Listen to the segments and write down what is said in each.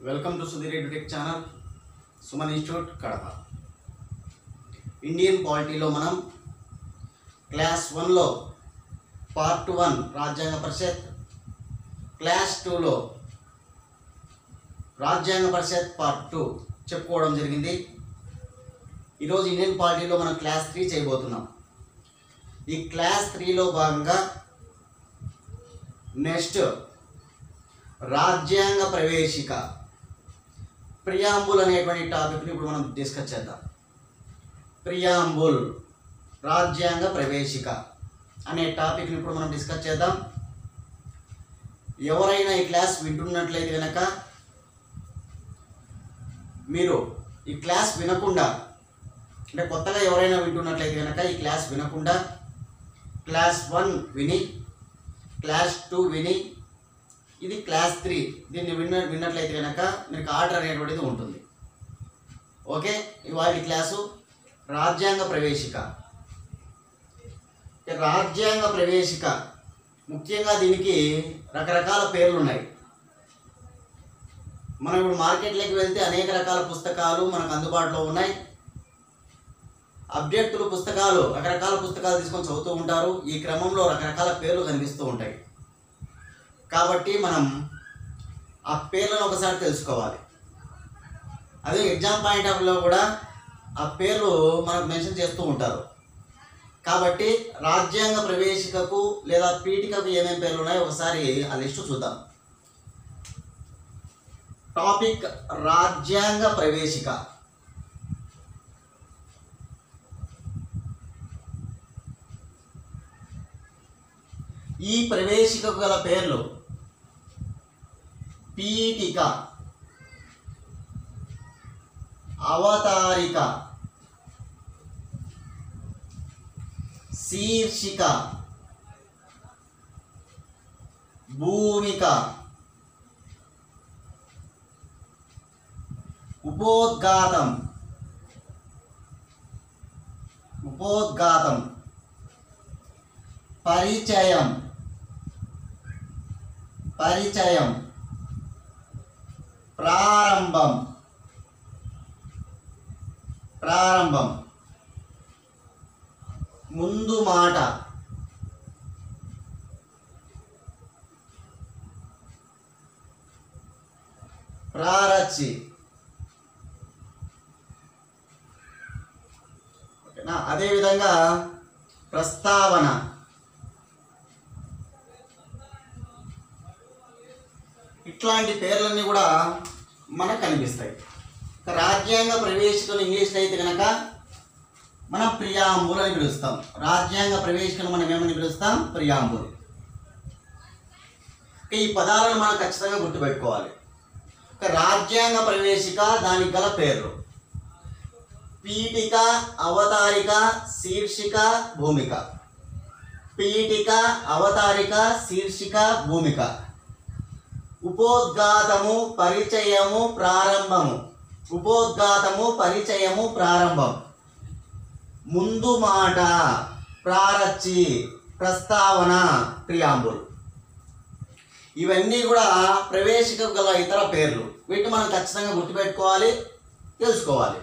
Welcome to Sudheer edutech channel Suman institute Kadapa Indian పాలిటీలో మనం class వన్లో పార్ట్ వన్ రాజ్యాంగ పరిషత్ క్లాస్ టూలో రాజ్యాంగ పరిషత్ పార్ట్ టూ చెప్పుకోవడం జరిగింది ఈరోజు ఇండియన్ పాలిటీలో మనం క్లాస్ త్రీ చేయబోతున్నాం ఈ క్లాస్ త్రీలో భాగంగా నెక్స్ట్ రాజ్యాంగ ప్రవేశిక ప్రియాంబుల్ అనేటువంటి టాపిక్ని ఇప్పుడు మనం డిస్కస్ చేద్దాం ప్రియాంబుల్ రాజ్యాంగ ప్రవేశిక అనే టాపిక్ని ఇప్పుడు మనం డిస్కస్ చేద్దాం ఎవరైనా ఈ క్లాస్ వింటున్నట్లయితే కనుక మీరు ఈ క్లాస్ వినకుండా అంటే కొత్తగా ఎవరైనా వింటున్నట్లయితే కనుక ఈ క్లాస్ వినకుండా క్లాస్ వన్ విని క్లాస్ టూ విని ఇది క్లాస్ త్రీ దీన్ని విన్న విన్నట్లయితే కనుక మీకు ఆర్డర్ అనేటువంటిది ఉంటుంది ఓకే ఇవాళ క్లాసు రాజ్యాంగ ప్రవేశిక ఈ రాజ్యాంగ ప్రవేశిక ముఖ్యంగా దీనికి రకరకాల పేర్లు ఉన్నాయి మనం ఇప్పుడు మార్కెట్లోకి వెళ్తే అనేక రకాల పుస్తకాలు మనకు అందుబాటులో ఉన్నాయి అభ్యర్థులు పుస్తకాలు రకరకాల పుస్తకాలు తీసుకొని చదువుతూ ఉంటారు ఈ క్రమంలో రకరకాల పేర్లు కనిపిస్తూ ఉంటాయి కాబట్టి మనం ఆ పేర్లను ఒకసారి తెలుసుకోవాలి అదే ఎగ్జామ్ పాయింట్ ఆఫ్ లో కూడా ఆ పేర్లు మనకు మెన్షన్ చేస్తూ ఉంటారు కాబట్టి రాజ్యాంగ ప్రవేశికకు లేదా పీఠికకు ఏమేమి పేర్లు ఉన్నాయో ఒకసారి ఆ లిస్టు చూద్దాం టాపిక్ రాజ్యాంగ ప్రవేశిక ఈ ప్రవేశికకు గల పేర్లు పీఠిక అవతారిక శీర్షిక భూమిక ఉపోద్ఘాతం ఉపోద్ఘాతం పరిచయం పరిచయం ప్రారంభం ప్రారంభం ముందు మాట ప్రారచి ఓకేనా అదేవిధంగా ప్రస్తావన ఇట్లాంటి పేర్లన్నీ కూడా మనకు కనిపిస్తాయి ఇక రాజ్యాంగ ప్రవేశికలు ఇంగ్లీష్లో అయితే కనుక మనం ప్రియాంబుల్ అని పిలుస్తాం రాజ్యాంగ ప్రవేశికను మనం ఏమని పిలుస్తాం ప్రియాంబుల్ ఇక ఈ పదాలను మనం ఖచ్చితంగా గుర్తుపెట్టుకోవాలి ఇక రాజ్యాంగ ప్రవేశిక దానికి గల పేర్లు పీఠిక అవతారిక శీర్షిక భూమిక పీఠిక అవతారిక శీర్షిక భూమిక ఉపోద్ఘాతము పరిచయము ప్రారంభము ఉపోద్ఘాతము పరిచయము ప్రారంభం ముందు మాట ప్రారచి ప్రస్తావన ప్రియాంబుల్ ఇవన్నీ కూడా ప్రవేశిక గల ఇతర పేర్లు వీటిని మనం ఖచ్చితంగా గుర్తుపెట్టుకోవాలి తెలుసుకోవాలి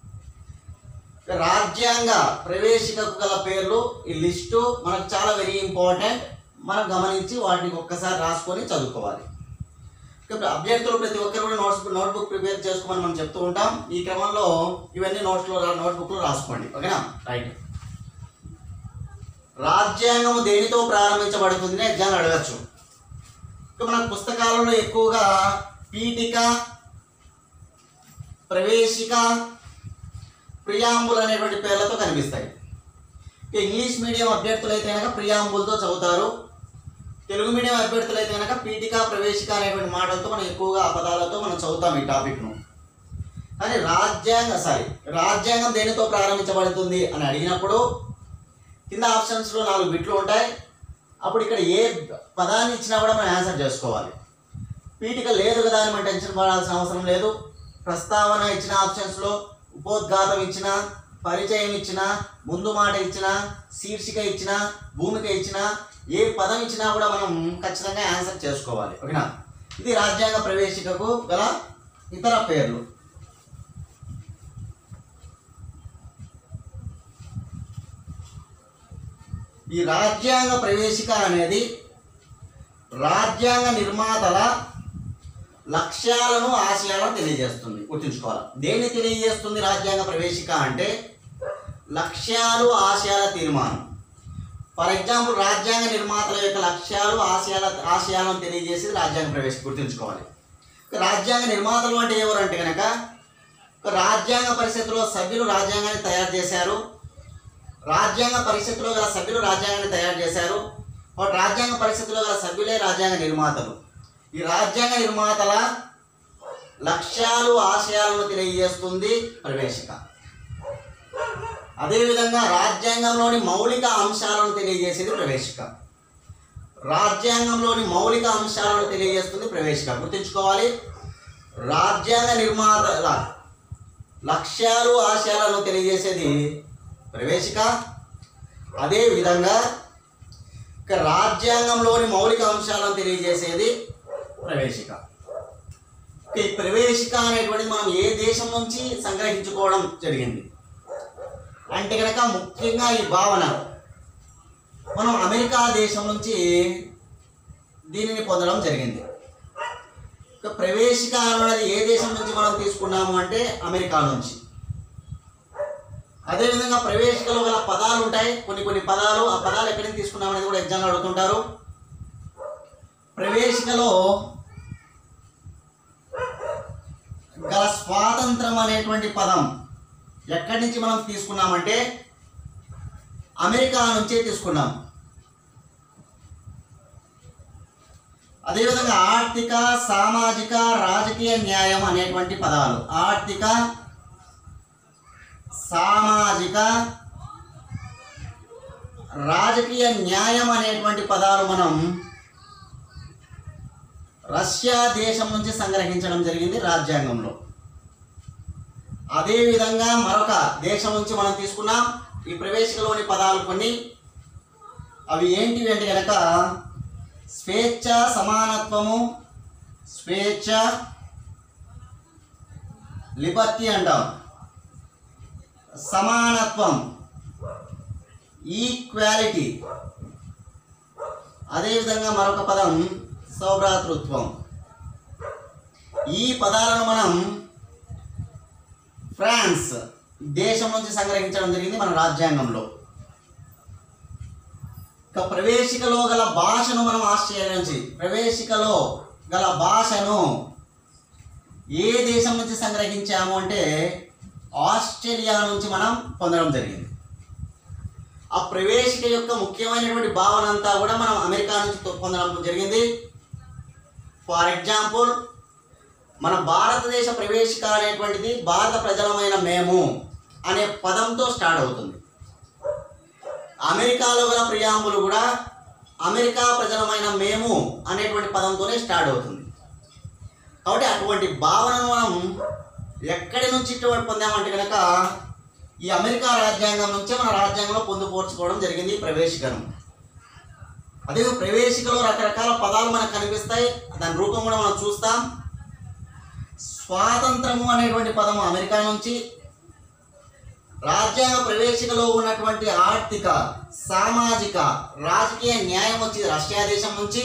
రాజ్యాంగ ప్రవేశికకు గల పేర్లు ఈ లిస్టు మనకు చాలా వెరీ ఇంపార్టెంట్ మనం గమనించి వాటిని ఒక్కసారి రాసుకొని చదువుకోవాలి ఇప్పుడు అభ్యర్థులు ప్రతి ఒక్కరు కూడా నోట్స్ నోట్బుక్ ప్రిపేర్ చేసుకోమని మనం చెప్తూ ఉంటాం ఈ క్రమంలో ఇవన్నీ నోట్స్లో నోట్బుక్లో రాసుకోండి ఓకేనా రైట్ రాజ్యాంగము దేనితో ప్రారంభించబడుతుంది ఎగ్జామ్ అడగచ్చు ఇక మన పుస్తకాలలో ఎక్కువగా పీఠిక ప్రవేశిక ప్రియాంబుల్ అనేటువంటి పేర్లతో కనిపిస్తాయి ఇక ఇంగ్లీష్ మీడియం అభ్యర్థులు అయితే కనుక ప్రియాంబుల్తో చదువుతారు తెలుగు మీడియం అభ్యర్థులు అయితే కనుక పీఠిక ప్రవేశిక అనేటువంటి మాటలతో మనం ఎక్కువగా ఆ పదాలతో మనం చదువుతాం ఈ టాపిక్ను కానీ రాజ్యాంగ సారీ రాజ్యాంగం దేనితో ప్రారంభించబడుతుంది అని అడిగినప్పుడు కింద ఆప్షన్స్లో నాలుగు బిట్లు ఉంటాయి అప్పుడు ఇక్కడ ఏ పదాన్ని ఇచ్చినా కూడా మనం ఆన్సర్ చేసుకోవాలి పీఠిక లేదు కదా అని మనం టెన్షన్ పడాల్సిన అవసరం లేదు ప్రస్తావన ఇచ్చిన ఆప్షన్స్లో ఉపోద్ఘాతం ఇచ్చిన పరిచయం ఇచ్చిన ముందు మాట ఇచ్చిన శీర్షిక ఇచ్చిన భూమిక ఇచ్చిన ఏ పదం ఇచ్చినా కూడా మనం ఖచ్చితంగా ఆన్సర్ చేసుకోవాలి ఓకేనా ఇది రాజ్యాంగ ప్రవేశికకు గల ఇతర పేర్లు ఈ రాజ్యాంగ ప్రవేశిక అనేది రాజ్యాంగ నిర్మాతల లక్ష్యాలను ఆశయాలను తెలియజేస్తుంది గుర్తుంచుకోవాలి దేన్ని తెలియజేస్తుంది రాజ్యాంగ ప్రవేశిక అంటే లక్ష్యాలు ఆశయాల తీర్మానం ఫర్ ఎగ్జాంపుల్ రాజ్యాంగ నిర్మాతల యొక్క లక్ష్యాలు ఆశయాల ఆశయాలను తెలియజేసేది రాజ్యాంగ ప్రవేశిక గుర్తుంచుకోవాలి ఇక రాజ్యాంగ నిర్మాతలు అంటే ఎవరు అంటే కనుక ఒక రాజ్యాంగ పరిషత్తులో సభ్యులు రాజ్యాంగాన్ని తయారు చేశారు రాజ్యాంగ పరిషత్తులో గల సభ్యులు రాజ్యాంగాన్ని తయారు చేశారు ఒక రాజ్యాంగ పరిషత్తులో గల సభ్యులే రాజ్యాంగ నిర్మాతలు ఈ రాజ్యాంగ నిర్మాతల లక్ష్యాలు ఆశయాలను తెలియజేస్తుంది ప్రవేశిక అదేవిధంగా రాజ్యాంగంలోని మౌలిక అంశాలను తెలియజేసేది ప్రవేశిక రాజ్యాంగంలోని మౌలిక అంశాలను తెలియజేస్తుంది ప్రవేశిక గుర్తుంచుకోవాలి రాజ్యాంగ నిర్మాతల లక్ష్యాలు ఆశయాలను తెలియజేసేది ప్రవేశిక అదే విధంగా ఇక రాజ్యాంగంలోని మౌలిక అంశాలను తెలియజేసేది ప్రవేశిక ఇక ఈ ప్రవేశిక అనేటువంటిది మనం ఏ దేశం నుంచి సంగ్రహించుకోవడం జరిగింది అంటే కనుక ముఖ్యంగా ఈ భావన మనం అమెరికా దేశం నుంచి దీనిని పొందడం జరిగింది ఇక ప్రవేశిక అనేది ఏ దేశం నుంచి మనం తీసుకున్నాము అంటే అమెరికా నుంచి అదేవిధంగా ప్రవేశికలో గల పదాలు ఉంటాయి కొన్ని కొన్ని పదాలు ఆ పదాలు ఎక్కడి నుంచి తీసుకున్నాం అనేది కూడా ఎగ్జామ్లో అడుగుతుంటారు ప్రవేశికలో గల స్వాతంత్రం అనేటువంటి పదం ఎక్కడి నుంచి మనం తీసుకున్నామంటే అమెరికా నుంచే తీసుకున్నాం అదేవిధంగా ఆర్థిక సామాజిక రాజకీయ న్యాయం అనేటువంటి పదాలు ఆర్థిక సామాజిక రాజకీయ న్యాయం అనేటువంటి పదాలు మనం రష్యా దేశం నుంచి సంగ్రహించడం జరిగింది రాజ్యాంగంలో అదేవిధంగా మరొక దేశం నుంచి మనం తీసుకున్నాం ఈ ప్రవేశికలోని పదాలు కొన్ని అవి ఏంటివి అంటే కనుక స్వేచ్ఛ సమానత్వము స్వేచ్ఛ లిబర్టీ అంటాం సమానత్వం ఈక్వాలిటీ అదేవిధంగా మరొక పదం సౌభ్రాతృత్వం ఈ పదాలను మనం ఫ్రాన్స్ దేశం నుంచి సంగ్రహించడం జరిగింది మన రాజ్యాంగంలో ఇక ప్రవేశికలో గల భాషను మనం ఆస్ట్రేలియా నుంచి ప్రవేశికలో గల భాషను ఏ దేశం నుంచి సంగ్రహించాము అంటే ఆస్ట్రేలియా నుంచి మనం పొందడం జరిగింది ఆ ప్రవేశిక యొక్క ముఖ్యమైనటువంటి భావన అంతా కూడా మనం అమెరికా నుంచి తొ- పొందడం జరిగింది ఫర్ ఎగ్జాంపుల్ మన భారతదేశ ప్రవేశిక అనేటువంటిది భారత ప్రజలమైన మేము అనే పదంతో స్టార్ట్ అవుతుంది అమెరికాలో గల ప్రియాంబులు కూడా అమెరికా ప్రజలమైన మేము అనేటువంటి పదంతోనే స్టార్ట్ అవుతుంది కాబట్టి అటువంటి భావనను మనం ఎక్కడి నుంచి ఇటువంటి పొందామంటే కనుక ఈ అమెరికా రాజ్యాంగం నుంచే మన రాజ్యాంగంలో పొందుపరుచుకోవడం జరిగింది ఈ ప్రవేశికను అదే ప్రవేశికలో రకరకాల పదాలు మనకు కనిపిస్తాయి దాని రూపం కూడా మనం చూస్తాం స్వాతంత్రము అనేటువంటి పదము అమెరికా నుంచి రాజ్యాంగ ప్రవేశికలో ఉన్నటువంటి ఆర్థిక సామాజిక రాజకీయ న్యాయం వచ్చి రష్యా దేశం నుంచి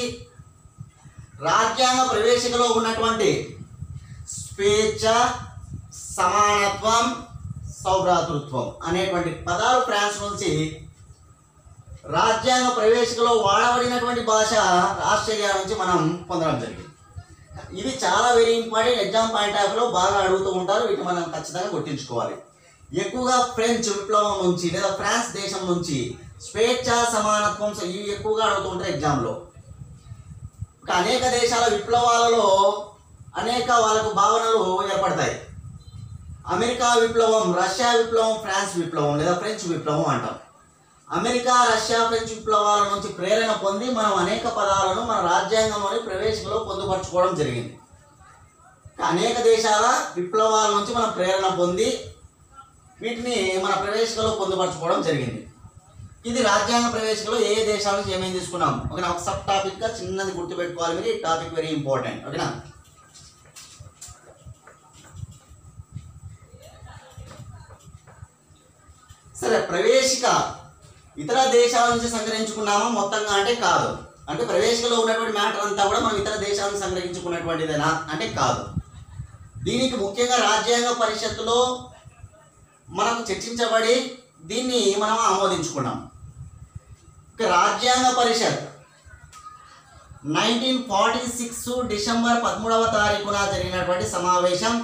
రాజ్యాంగ ప్రవేశికలో ఉన్నటువంటి స్వేచ్ఛ సమానత్వం సౌభ్రాతృత్వం అనేటువంటి పదాలు ఫ్రాన్స్ నుంచి రాజ్యాంగ ప్రవేశికలో వాడబడినటువంటి భాష ఆస్ట్రేలియా నుంచి మనం పొందడం జరిగింది ఇవి చాలా very important exam point of లో బాగా అడుగుతూ ఉంటారు వీటిని మనం ఖచ్చితంగా గుర్తుంచుకోవాలి ఎక్కువగా ఫ్రెంచ్ విప్లవం నుంచి లేదా ఫ్రాన్స్ దేశం నుంచి స్వేచ్ఛ సమానత్వం సో ఇవి ఎక్కువగా అడుగుతూ ఉంటారు ఎగ్జామ్లో ఇంకా అనేక దేశాల విప్లవాలలో అనేక వాళ్ళకు భావనలు ఏర్పడతాయి అమెరికా విప్లవం రష్యా విప్లవం ఫ్రాన్స్ విప్లవం లేదా ఫ్రెంచ్ విప్లవం అంటాం అమెరికా రష్యా ఫ్రెంచ్ విప్లవాల నుంచి ప్రేరణ పొంది మనం అనేక పదాలను మన రాజ్యాంగంలోని ప్రవేశంలో పొందుపరచుకోవడం జరిగింది అనేక దేశాల విప్లవాల నుంచి మనం ప్రేరణ పొంది వీటిని మన ప్రవేశికలో పొందుపరచుకోవడం జరిగింది ఇది రాజ్యాంగ ప్రవేశికలో ఏ ఏ దేశాల నుంచి ఏమేమి తీసుకున్నాం ఓకేనా ఒక సబ్ టాపిక్గా చిన్నది గుర్తుపెట్టుకోవాలి మీరు ఈ టాపిక్ వెరీ ఇంపార్టెంట్ ఓకేనా సరే ప్రవేశిక ఇతర దేశాల నుంచి సంగ్రహించుకున్నామా మొత్తంగా అంటే కాదు అంటే ప్రవేశికలో ఉన్నటువంటి మ్యాటర్ అంతా కూడా మనం ఇతర దేశాల నుంచి సంగ్రహించుకున్నటువంటిదేనా అంటే కాదు దీనికి ముఖ్యంగా రాజ్యాంగ పరిషత్తులో మనకు చర్చించబడి దీన్ని మనం ఆమోదించుకున్నాం ఇక రాజ్యాంగ పరిషత్ నైన్టీన్ ఫార్టీ సిక్స్ డిసెంబర్ పదమూడవ తారీఖున జరిగినటువంటి సమావేశం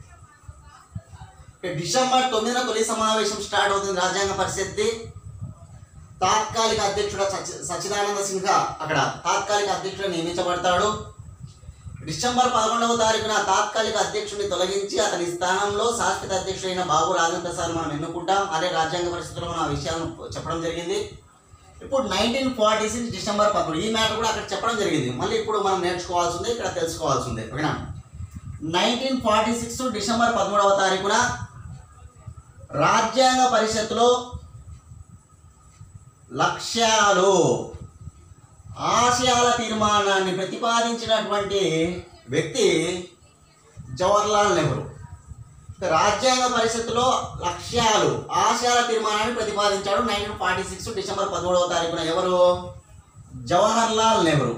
ఇక డిసెంబర్ తొమ్మిదిన తొలి సమావేశం స్టార్ట్ అవుతుంది రాజ్యాంగ పరిషత్ది తాత్కాలిక అధ్యక్షుడు సచి- సచ్చిదానంద సిన్హా అక్కడ తాత్కాలిక అధ్యక్షుడు నియమించబడతాడు డిసెంబర్ పదకొండవ తారీఖున తాత్కాలిక అధ్యక్షుడిని తొలగించి అతని స్థానంలో శాశ్వత అధ్యక్షుడైన బాబు రాజేంద్ర ప్రసాద్ మనం ఎన్నుకుంటాం అదే రాజ్యాంగ పరిస్థితుల్లో మనం ఆ విషయాలను చెప్పడం జరిగింది ఇప్పుడు నైన్టీన్ ఫార్టీ సిక్స్ డిసెంబర్ పదకొండు ఈ మ్యాటర్ కూడా అక్కడ చెప్పడం జరిగింది మళ్ళీ ఇప్పుడు మనం నేర్చుకోవాల్సింది ఇక్కడ తెలుసుకోవాల్సిందే ఓకేనా నైన్టీన్ ఫార్టీ సిక్స్ డిసెంబర్ పదమూడవ తారీఖున రాజ్యాంగ పరిషత్తులో లక్ష్యాలు ఆశయాల తీర్మానాన్ని ప్రతిపాదించినటువంటి వ్యక్తి జవహర్లాల్ నెహ్రూ రాజ్యాంగ పరిషత్తులో లక్ష్యాలు ఆశయాల తీర్మానాన్ని ప్రతిపాదించాడు నైన్టీన్ ఫార్టీ సిక్స్ డిసెంబర్ పదమూడవ తారీఖున ఎవరు జవహర్లాల్ నెహ్రూ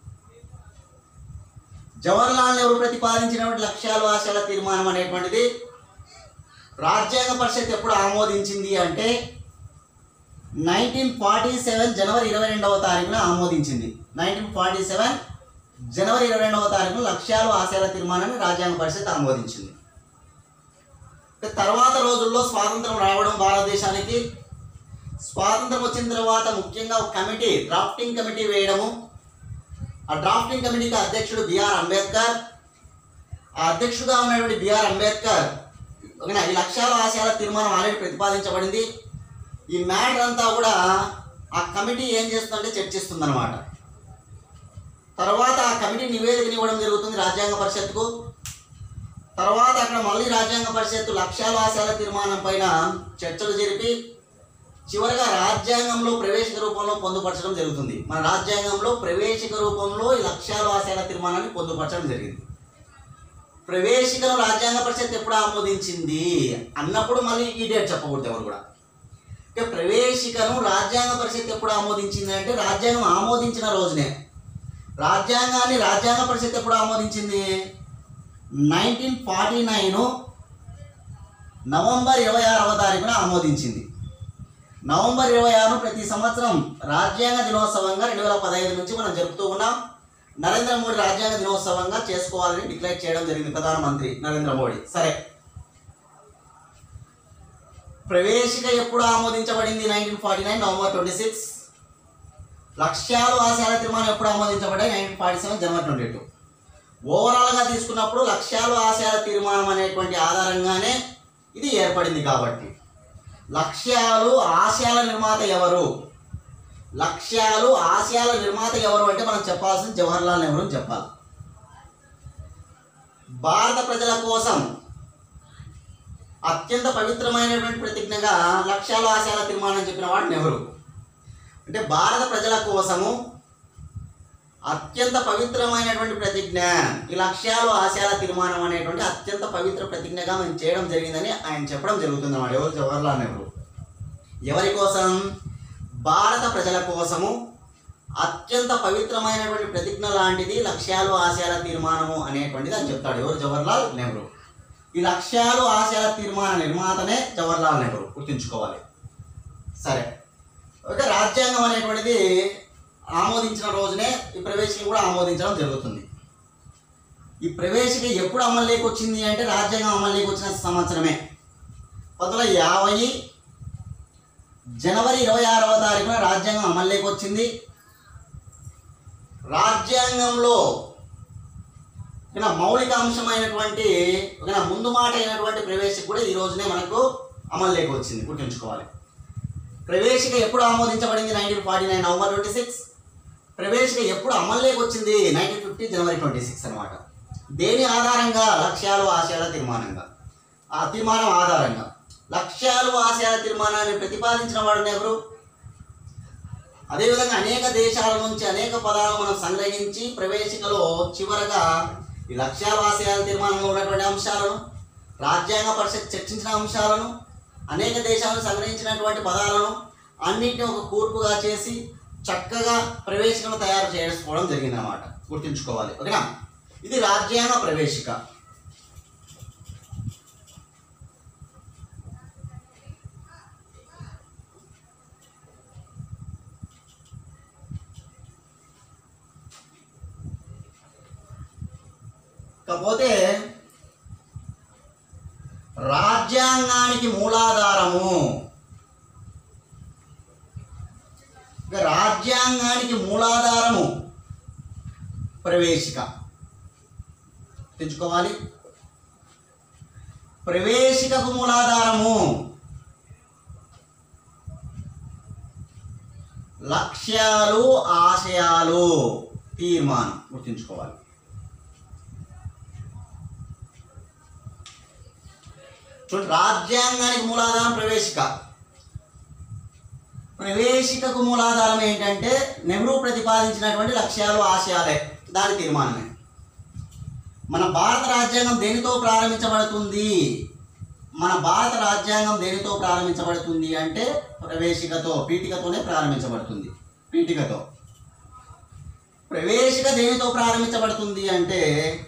జవహర్లాల్ నెహ్రూ ప్రతిపాదించినటువంటి లక్ష్యాలు ఆశయాల తీర్మానం అనేటువంటిది రాజ్యాంగ పరిషత్ ఎప్పుడు ఆమోదించింది అంటే నైన్టీన్ ఫార్టీ సెవెన్ జనవరి ఇరవై రెండవ తారీఖున ఆమోదించింది నైన్టీన్ ఫార్టీ సెవెన్ జనవరి ఇరవై రెండవ తారీఖున లక్ష్యాలు ఆశయాల తీర్మానాన్ని రాజ్యాంగ పరిషత్ ఆమోదించింది ఇక తర్వాత రోజుల్లో స్వాతంత్రం రావడం భారతదేశానికి స్వాతంత్రం వచ్చిన తర్వాత ముఖ్యంగా ఒక కమిటీ డ్రాఫ్టింగ్ కమిటీ వేయడము ఆ డ్రాఫ్టింగ్ కమిటీకి అధ్యక్షుడు బిఆర్ అంబేద్కర్ ఆ అధ్యక్షుడుగా ఉన్నటువంటి బిఆర్ అంబేద్కర్ ఓకేనా ఈ లక్ష్యాల ఆశయాల తీర్మానం ఆల్రెడీ ప్రతిపాదించబడింది ఈ మ్యాటర్ అంతా కూడా ఆ కమిటీ ఏం చేస్తుందంటే చర్చిస్తుంది అనమాట తర్వాత ఆ కమిటీ నివేదికని ఇవ్వడం జరుగుతుంది రాజ్యాంగ పరిషత్కు తర్వాత అక్కడ మళ్ళీ రాజ్యాంగ పరిషత్తు లక్ష్యాల ఆశయాల తీర్మానం పైన చర్చలు జరిపి చివరగా రాజ్యాంగంలో ప్రవేశిక రూపంలో పొందుపరచడం జరుగుతుంది మన రాజ్యాంగంలో ప్రవేశిక రూపంలో ఈ లక్ష్యాల ఆశయాల తీర్మానాన్ని పొందుపరచడం జరిగింది ప్రవేశికను రాజ్యాంగ పరిషత్ ఎప్పుడు ఆమోదించింది అన్నప్పుడు మళ్ళీ ఈ డేట్ చెప్పకూడదు ఎవరు కూడా ఇక ప్రవేశికను రాజ్యాంగ పరిషత్ ఎప్పుడు ఆమోదించింది అంటే రాజ్యాంగం ఆమోదించిన రోజునే రాజ్యాంగాన్ని రాజ్యాంగ పరిషత్ ఎప్పుడు ఆమోదించింది నైన్టీన్ ఫార్టీ నైన్ నవంబర్ ఇరవై ఆరవ తారీఖున ఆమోదించింది నవంబర్ ఇరవై ఆరు ప్రతి సంవత్సరం రాజ్యాంగ దినోత్సవంగా రెండు వేల పదహైదు నుంచి మనం జరుపుతూ ఉన్నాం నరేంద్ర మోడీ రాజ్యాంగ దినోత్సవంగా చేసుకోవాలని డిక్లేర్ చేయడం జరిగింది ప్రధానమంత్రి నరేంద్ర మోడీ సరే ప్రవేశిక ఎప్పుడు ఆమోదించబడింది nineteen forty nine November twenty six లక్ష్యాలు ఆశయాల తీర్మానం ఎప్పుడు ఆమోదించబడ్డాయి nineteen forty seven January twenty two ఓవరాల్గా తీసుకున్నప్పుడు లక్ష్యాలు ఆశయాల తీర్మానం అనేటువంటి ఆధారంగానే ఇది ఏర్పడింది కాబట్టి లక్ష్యాలు ఆశయాల నిర్మాత ఎవరు లక్ష్యాలు ఆశయాల నిర్మాత ఎవరు అంటే మనం చెప్పాల్సింది జవహర్లాల్ నెహ్రూ అని చెప్పాలి భారత ప్రజల కోసం అత్యంత పవిత్రమైనటువంటి ప్రతిజ్ఞగా లక్ష్యాలు ఆశయాల తీర్మానం చెప్పిన వాడు నెహ్రూ అంటే భారత ప్రజల కోసము అత్యంత పవిత్రమైనటువంటి ప్రతిజ్ఞ ఈ లక్ష్యాలు ఆశయాల తీర్మానం అనేటువంటి అత్యంత పవిత్ర ప్రతిజ్ఞగా మేము చేయడం జరిగిందని ఆయన చెప్పడం జరుగుతుంది అన్నమాట ఎవరు జవహర్లాల్ నెహ్రూ ఎవరి కోసం భారత ప్రజల కోసము అత్యంత పవిత్రమైనటువంటి ప్రతిజ్ఞ లాంటిది లక్ష్యాలు ఆశయాల తీర్మానము అనేటువంటిది అని చెప్తాడు ఎవరు జవహర్లాల్ నెహ్రూ ఈ లక్ష్యాలు ఆశయాల తీర్మాన నిర్మాతనే జవహర్లాల్ నెహ్రూ గుర్తుంచుకోవాలి సరే ఓకే రాజ్యాంగం అనేటువంటిది ఆమోదించిన రోజునే ఈ ప్రవేశిక కూడా ఆమోదించడం జరుగుతుంది ఈ ప్రవేశిక ఎప్పుడు అమల్లోకి వచ్చింది అంటే రాజ్యాంగం అమల్లోకి వచ్చిన సంవత్సరమే పంతొమ్మిది వందల యాభై జనవరి ఇరవై ఆరవ తారీఖున రాజ్యాంగం అమల్లోకి వచ్చింది రాజ్యాంగంలో ఒక మౌలిక అంశమైనటువంటి ఒక ముందు మాట అయినటువంటి ప్రవేశిక కూడా ఈ రోజునే మనకు అమల్లోకి వచ్చింది గుర్తుంచుకోవాలి ప్రవేశిక ఎప్పుడు ఆమోదించబడింది nineteen forty nine November twenty six ప్రవేశిక ఎప్పుడు అమల్లోకి వచ్చింది nineteen fifty January twenty six అనమాట దేని ఆధారంగా లక్ష్యాలు ఆశయాల తీర్మానంగా ఆ తీర్మానం ఆధారంగా లక్ష్యాలు ఆశయాల తీర్మానాన్ని ప్రతిపాదించిన వాడు నెహ్రూ అదేవిధంగా అనేక దేశాల నుంచి అనేక పదాలు మనం సంగ్రహించి ప్రవేశికలో చివరగా ఈ లక్ష్యాలు ఆశయాల తీర్మానంలో ఉన్నటువంటి అంశాలను రాజ్యాంగ పరిషత్ చర్చించిన అంశాలను అనేక దేశాలను సంగ్రహించినటువంటి పదాలను అన్నింటినీ ఒక కూర్పుగా చేసి చక్కగా ప్రవేశికను తయారు చేసుకోవడం జరిగింది అన్నమాట గుర్తుంచుకోవాలి ఓకేనా ఇది రాజ్యాంగ ప్రవేశిక కాకపోతే రాజ్యాంగానికి మూలాధారము ఇక రాజ్యాంగానికి మూలాధారము ప్రవేశిక తెచ్చుకోవాలి ప్రవేశికకు మూలాధారము లక్ష్యాలు ఆశయాలు తీర్మానం గుర్తుంచుకోవాలి చూడండి రాజ్యాంగానికి మూలాధారం ప్రవేశిక ప్రవేశికకు మూలాధారం ఏంటంటే నెహ్రూ ప్రతిపాదించినటువంటి లక్ష్యాలు ఆశయాలే దాని తీర్మానమే మన భారత రాజ్యాంగం దేనితో ప్రారంభించబడుతుంది మన భారత రాజ్యాంగం దేనితో ప్రారంభించబడుతుంది అంటే ప్రవేశికతో పీఠికతోనే ప్రారంభించబడుతుంది పీఠికతో ప్రవేశిక దేనితో ప్రారంభించబడుతుంది అంటే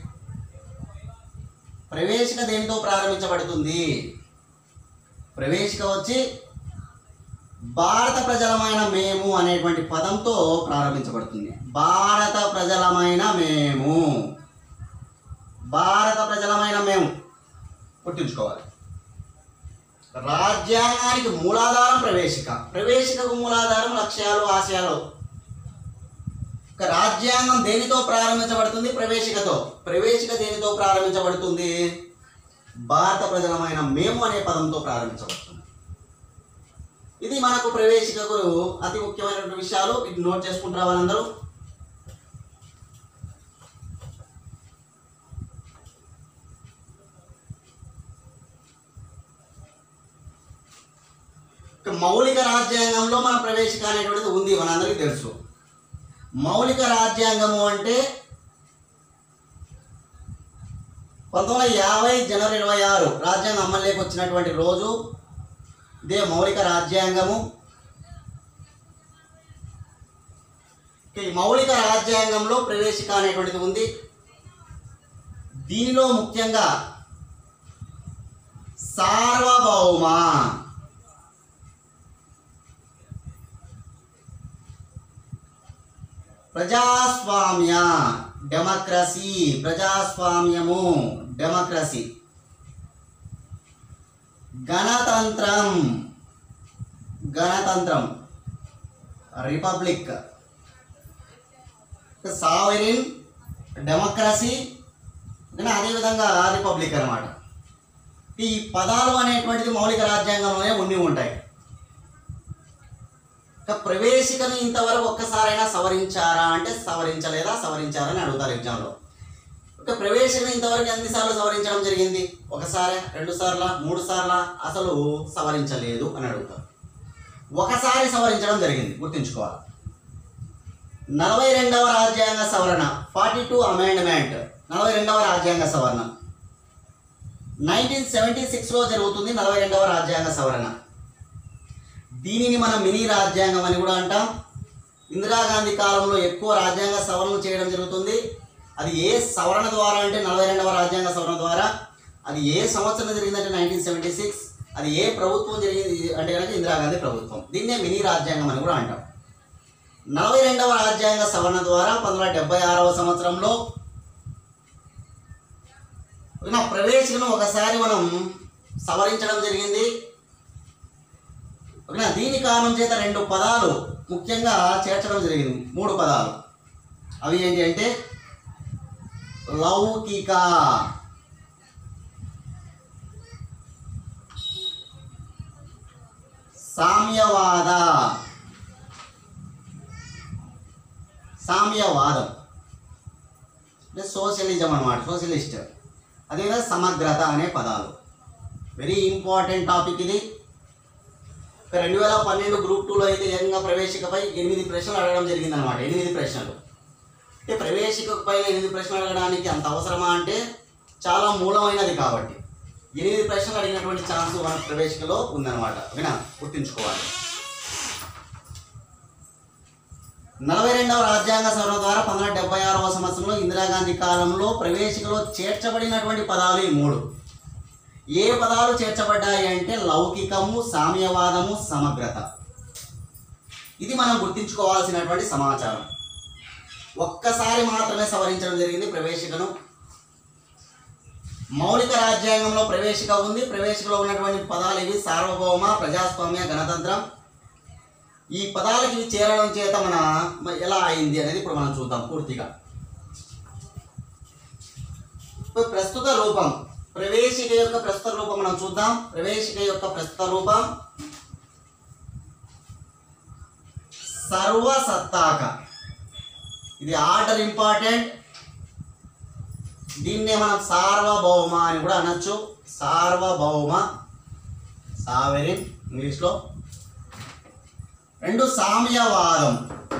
ప్రవేశిక దేనితో ప్రారంభించబడుతుంది ప్రవేశిక వచ్చి భారత ప్రజలమైన మేము అనేటువంటి పదంతో ప్రారంభించబడుతుంది భారత ప్రజలమైన మేము భారత ప్రజలమైన మేము గుర్తుంచుకోవాలి రాజ్యాంగానికి మూలాధారం ప్రవేశిక ప్రవేశికకు మూలాధారం లక్ష్యాలు ఆశయాలు ఇక రాజ్యాంగం దేనితో ప్రారంభించబడుతుంది ప్రవేశికతో ప్రవేశిక దేనితో ప్రారంభించబడుతుంది భారత ప్రజలమైన మేము అనే పదంతో ప్రారంభించబడుతుంది ఇది మనకు ప్రవేశికకు అతి ముఖ్యమైనటువంటి విషయాలు ఇది నోట్ చేసుకుంటారా వాళ్ళందరూ ఇక మౌలిక రాజ్యాంగంలో మన ప్రవేశిక అనేటువంటిది ఉంది మనందరికీ తెలుసు మౌలిక రాజ్యాంగము అంటే పంతొమ్మిది వందల యాభై జనవరి ఇరవై ఆరు రాజ్యాంగం అమల్లోకి వచ్చినటువంటి రోజు ఇదే మౌలిక రాజ్యాంగము ఇక ఈ మౌలిక రాజ్యాంగంలో ప్రవేశిక అనేటువంటిది ఉంది దీనిలో ముఖ్యంగా సార్వభౌమ ప్రజాస్వామ్య డెమోక్రసీ ప్రజాస్వామ్యము డెమోక్రసీ గణతంత్రం గణతంత్రం రిపబ్లిక్ సావరిన్ డెమోక్రసీ ఇంకా అదేవిధంగా రిపబ్లిక్ అన్నమాట ఈ పదాలు అనేటువంటిది మౌలిక రాజ్యాంగంలోనే ఉండి ఉంటాయి ఇక ప్రవేశికను ఇంతవరకు ఒక్కసారైనా సవరించారా అంటే సవరించలేదా సవరించారని అడుగుతారు ఎగ్జామ్లో ఇక ప్రవేశికను ఇంతవరకు ఎన్నిసార్లు సవరించడం జరిగింది ఒకసారి రెండు సార్ల మూడు సార్ల అసలు సవరించలేదు అని అడుగుతారు ఒకసారి సవరించడం జరిగింది గుర్తుంచుకోవాలి నలభై రెండవ రాజ్యాంగ సవరణ ఫార్టీ టూ అమెండ్మెంట్ నలభై రెండవ రాజ్యాంగ సవరణ నైన్టీన్ సెవెంటీ సిక్స్లో జరుగుతుంది నలభై రెండవ రాజ్యాంగ సవరణ దీనిని మనం మినీ రాజ్యాంగం అని కూడా అంటాం ఇందిరాగాంధీ కాలంలో ఎక్కువ రాజ్యాంగ సవరణలు చేయడం జరుగుతుంది అది ఏ సవరణ ద్వారా అంటే నలభై రెండవ రాజ్యాంగ సవరణ ద్వారా అది ఏ సంవత్సరం జరిగిందంటే నైన్టీన్ సెవెంటీ సిక్స్ అది ఏ ప్రభుత్వం జరిగింది అంటే కనుక ఇందిరాగాంధీ ప్రభుత్వం దీన్నే మినీ రాజ్యాంగం అని కూడా అంటాం నలభై రెండవ రాజ్యాంగ సవరణ ద్వారా పంతొమ్మిది వందల డెబ్బై ఆరవ సంవత్సరంలో నా ప్రవేశికను ఒకసారి మనం సవరించడం జరిగింది ఓకేనా దీని కారణం చేత రెండు పదాలు ముఖ్యంగా చేర్చడం జరిగింది మూడు పదాలు అవి ఏంటి అంటే లౌకిక సామ్యవాద సామ్యవాదం అంటే సోషలిజం అన్నమాట సోషలిస్ట్ అదేవిధంగా సమగ్రత అనే పదాలు వెరీ ఇంపార్టెంట్ టాపిక్ ఇది ఇక రెండు వేల పన్నెండు గ్రూప్ టూలో అయితే ఏకంగా ప్రవేశికపై ఎనిమిది ప్రశ్నలు అడగడం జరిగింది అనమాట ఎనిమిది ప్రశ్నలు అంటే ప్రవేశిక పైన ఎనిమిది ప్రశ్నలు అడగడానికి అంత అవసరమా అంటే చాలా మూలమైనది కాబట్టి ఎనిమిది ప్రశ్నలు అడిగినటువంటి ఛాన్స్ మన ప్రవేశికలో ఉందన్నమాట ఓకేనా గుర్తుంచుకోవాలి నలభై రెండవ రాజ్యాంగ సవరణ ద్వారా పంతొమ్మిది వందల డెబ్బై ఆరవ సంవత్సరంలో ఇందిరాగాంధీ కాలంలో ప్రవేశికలో చేర్చబడినటువంటి పదాలు ఈ మూడు ఏ పదాలు చేర్చబడ్డాయి అంటే లౌకికము సామ్యవాదము సమగ్రత ఇది మనం గుర్తించుకోవాల్సినటువంటి సమాచారం ఒక్కసారి మాత్రమే సవరించడం జరిగింది ప్రవేశికను మౌలిక రాజ్యాంగంలో ప్రవేశిక ఉంది ప్రవేశికలో ఉన్నటువంటి పదాలు ఇవి సార్వభౌమ ప్రజాస్వామ్య గణతంత్రం ఈ పదాలకి ఇవి చేరడం చేత మన మ- ఎలా అయింది అనేది ఇప్పుడు మనం చూద్దాం పూర్తిగా ఇప్పుడు ప్రస్తుత రూపం ప్రవేశిక యొక్క ప్రస్తుత రూపం మనం చూద్దాం ప్రవేశిక యొక్క ప్రస్తుత రూపం సర్వసత్తాక ఇది ఆర్డర్ ఇంపార్టెంట్ దీన్నే మనం సార్వభౌమ అని కూడా అనొచ్చు సార్వభౌమ సావెరిన్ ఇంగ్లీష్లో రెండు సామ్యవాదం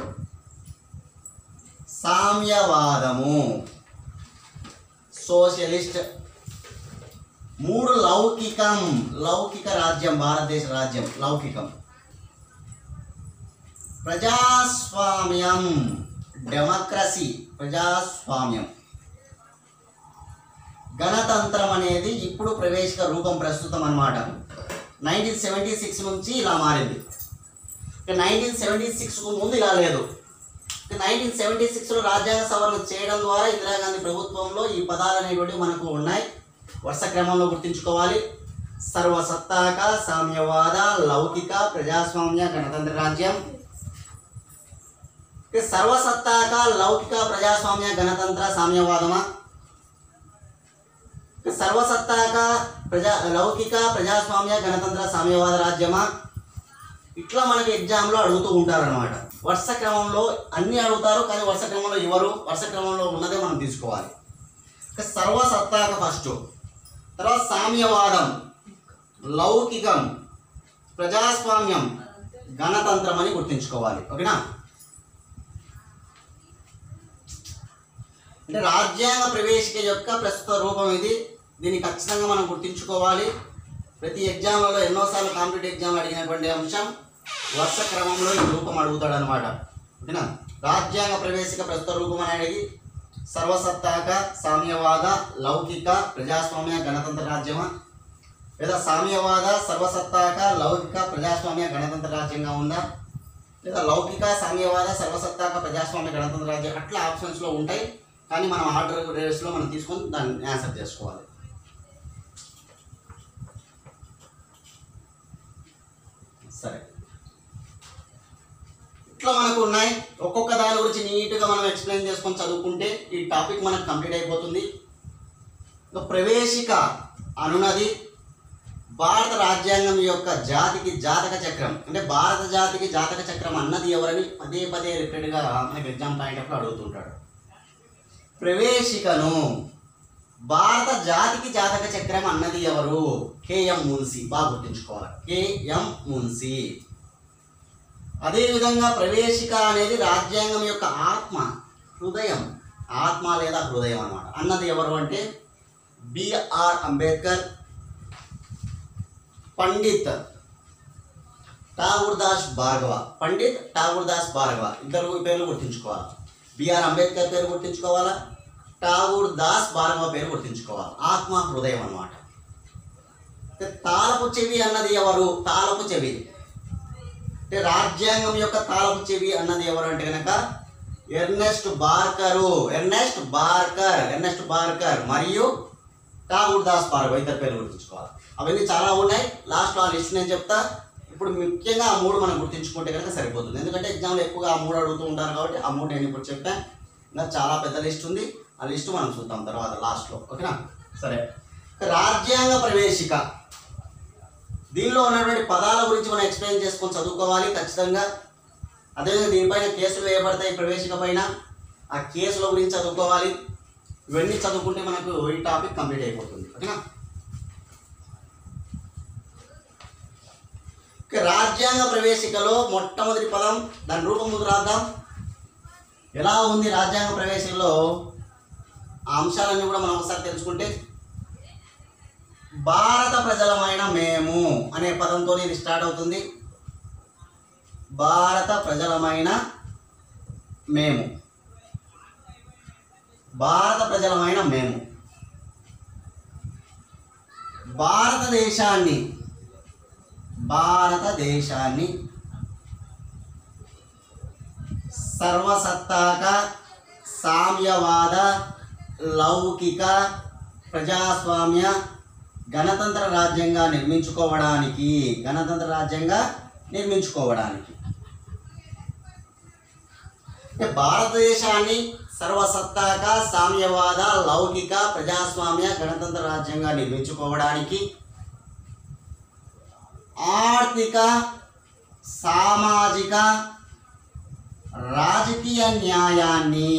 సామ్యవాదము సోషలిస్ట్ మూడు లౌకికం లౌకిక రాజ్యం భారతదేశ రాజ్యం లౌకికం ప్రజాస్వామ్యం డెమోక్రసీ ప్రజాస్వామ్యం గణతంత్రం అనేది ఇప్పుడు ప్రవేశిక రూపం ప్రస్తుతం అన్నమాట నైన్టీన్ సెవెంటీ సిక్స్ నుంచి ఇలా మారింది నైన్టీన్ సెవెంటీ సిక్స్కు ముందు ఇలా లేదు నైన్టీన్ సెవెంటీ సిక్స్లో రాజ్యాంగ సవరణ చేయడం ద్వారా ఇందిరాగాంధీ ప్రభుత్వంలో ఈ పదాలు అనేటువంటివి మనకు ఉన్నాయి వరుస క్రమంలో గుర్తుంచుకోవాలి సర్వసత్తాక సామ్యవాద లౌకిక ప్రజాస్వామ్య గణతంత్ర రాజ్యం ఇక సర్వసత్తాక లౌకిక ప్రజాస్వామ్య గణతంత్ర సామ్యవాదమా ఇక సర్వసత్తాక ప్రజా లౌకిక ప్రజాస్వామ్య గణతంత్ర సామ్యవాద రాజ్యమా ఇట్లా మనకి ఎగ్జామ్లో అడుగుతూ ఉంటారన్నమాట వరుస క్రమంలో అన్ని అడుగుతారు కానీ వరుస క్రమంలో ఎవరు వరుస క్రమంలో ఉన్నదే మనం తీసుకోవాలి ఇక సర్వసత్తాక ఫస్ట్ తర్వాత సామ్యవాదం లౌకికం ప్రజాస్వామ్యం గణతంత్రం అని గుర్తుంచుకోవాలి ఓకేనా అంటే రాజ్యాంగ ప్రవేశిక యొక్క ప్రస్తుత రూపం ఇది దీన్ని ఖచ్చితంగా మనం గుర్తుంచుకోవాలి ప్రతి ఎగ్జామ్లలో ఎన్నోసార్లు కాంపిటేటివ్ ఎగ్జామ్లు అడిగినటువంటి అంశం వరుస క్రమంలో ఈ రూపం అడుగుతాడు అనమాట ఓకేనా రాజ్యాంగ ప్రవేశిక ప్రస్తుత రూపం అనేది సర్వసత్తాక సామ్యవాద లౌకిక ప్రజాస్వామ్య గణతంత్ర రాజ్యమా లేదా సామ్యవాద సర్వసత్తాక లౌకిక ప్రజాస్వామ్య గణతంత్ర రాజ్యంగా ఉందా లేదా లౌకిక సామ్యవాద సర్వసత్తాక ప్రజాస్వామ్య గణతంత్ర రాజ్యం అట్లా ఆప్షన్స్లో ఉంటాయి కానీ మనం ఆర్డర్ రేస్లో మనం తీసుకొని దాన్ని ఆన్సర్ చేసుకోవాలి సరే ఇట్లా మనకు ఉన్నాయి ఒక్కొక్క దాని గురించి నీట్గా మనం ఎక్స్ప్లెయిన్ చేసుకొని చదువుకుంటే ఈ టాపిక్ మనకు కంప్లీట్ అయిపోతుంది ఇక ప్రవేశిక అనునది భారత రాజ్యాంగం యొక్క జాతికి జాతక చక్రం అంటే భారత జాతికి జాతక చక్రం అన్నది ఎవరని పదే పదే రిపీటెడ్గా మనకి ఎగ్జామ్ పాయింట్ అప్పుడు అడుగుతుంటాడు ప్రవేశికను భారత జాతికి జాతక చక్రం అన్నది ఎవరు కేఎం మున్సి బాగా గుర్తుంచుకోవాలి కేఎం మున్సి అదేవిధంగా ప్రవేశిక అనేది రాజ్యాంగం యొక్క ఆత్మ హృదయం ఆత్మ లేదా హృదయం అన్నమాట అన్నది ఎవరు అంటే బిఆర్ అంబేద్కర్ పండిత్ ఠాగూర్ దాస్ భార్గవ పండిత్ ఠాగూర్ దాస్ భార్గవ ఇద్దరు పేర్లు గుర్తుంచుకోవాలి బిఆర్ అంబేద్కర్ పేరు గుర్తుంచుకోవాలా ఠాగూర్ దాస్ భార్గవ పేరు గుర్తుంచుకోవాలి ఆత్మ హృదయం అన్నమాట ఇక తాళపు చెవి అన్నది ఎవరు తాళపు చెవి అంటే రాజ్యాంగం యొక్క తాళపు చెవి అన్నది ఎవరు అంటే కనుక Ernest Barker Ernest Barker Ernest Barker మరియు ఠాగూర్ దాస్ భార్గవ ఇద్దరు పేరు గుర్తుంచుకోవాలి అవన్నీ చాలా ఉన్నాయి లాస్ట్ ఆ లిస్ట్ నేను చెప్తా ఇప్పుడు ముఖ్యంగా ఆ మూడు మనం గుర్తుంచుకుంటే కనుక సరిపోతుంది ఎందుకంటే ఎగ్జామ్లో ఎక్కువగా ఆ మూడు అడుగుతూ ఉంటారు కాబట్టి ఆ మూడు నేను ఇప్పుడు చెప్పాను ఇంకా చాలా పెద్ద లిస్ట్ ఉంది ఆ లిస్ట్ మనం చూద్దాం తర్వాత లాస్ట్లో ఓకేనా సరే ఇక రాజ్యాంగ ప్రవేశిక దీనిలో ఉన్నటువంటి పదాల గురించి మనం ఎక్స్ప్లెయిన్ చేసుకొని చదువుకోవాలి ఖచ్చితంగా అదేవిధంగా దీనిపైన కేసులు వేయబడతాయి ప్రవేశిక పైన ఆ కేసుల గురించి చదువుకోవాలి ఇవన్నీ చదువుకుంటే మనకు ఈ టాపిక్ కంప్లీట్ అయిపోతుంది ఓకేనా ఇక రాజ్యాంగ ప్రవేశికలో మొట్టమొదటి పదం దాని రూపం ముందు రాద్దాం ఎలా ఉంది రాజ్యాంగ ప్రవేశంలో ఆ అంశాలన్నీ కూడా మనం ఒకసారి తెలుసుకుంటే భారత ప్రజలమైన మేము అనే పదంతో ఇది స్టార్ట్ అవుతుంది భారత ప్రజలమైన మేము భారత ప్రజలమైన మేము భారతదేశాన్ని భారతదేశాన్ని సర్వసత్తాక సామ్యవాద లౌకిక ప్రజాస్వామ్య గణతంత్ర రాజ్యంగా నిర్మించుకోవడానికి గణతంత్ర రాజ్యంగా నిర్మించుకోవడానికి అంటే భారతదేశాన్ని సర్వసత్తాక సామ్యవాద లౌకిక ప్రజాస్వామ్య గణతంత్ర రాజ్యంగా నిర్మించుకోవడానికి ఆర్థిక సామాజిక రాజకీయ న్యాయాన్ని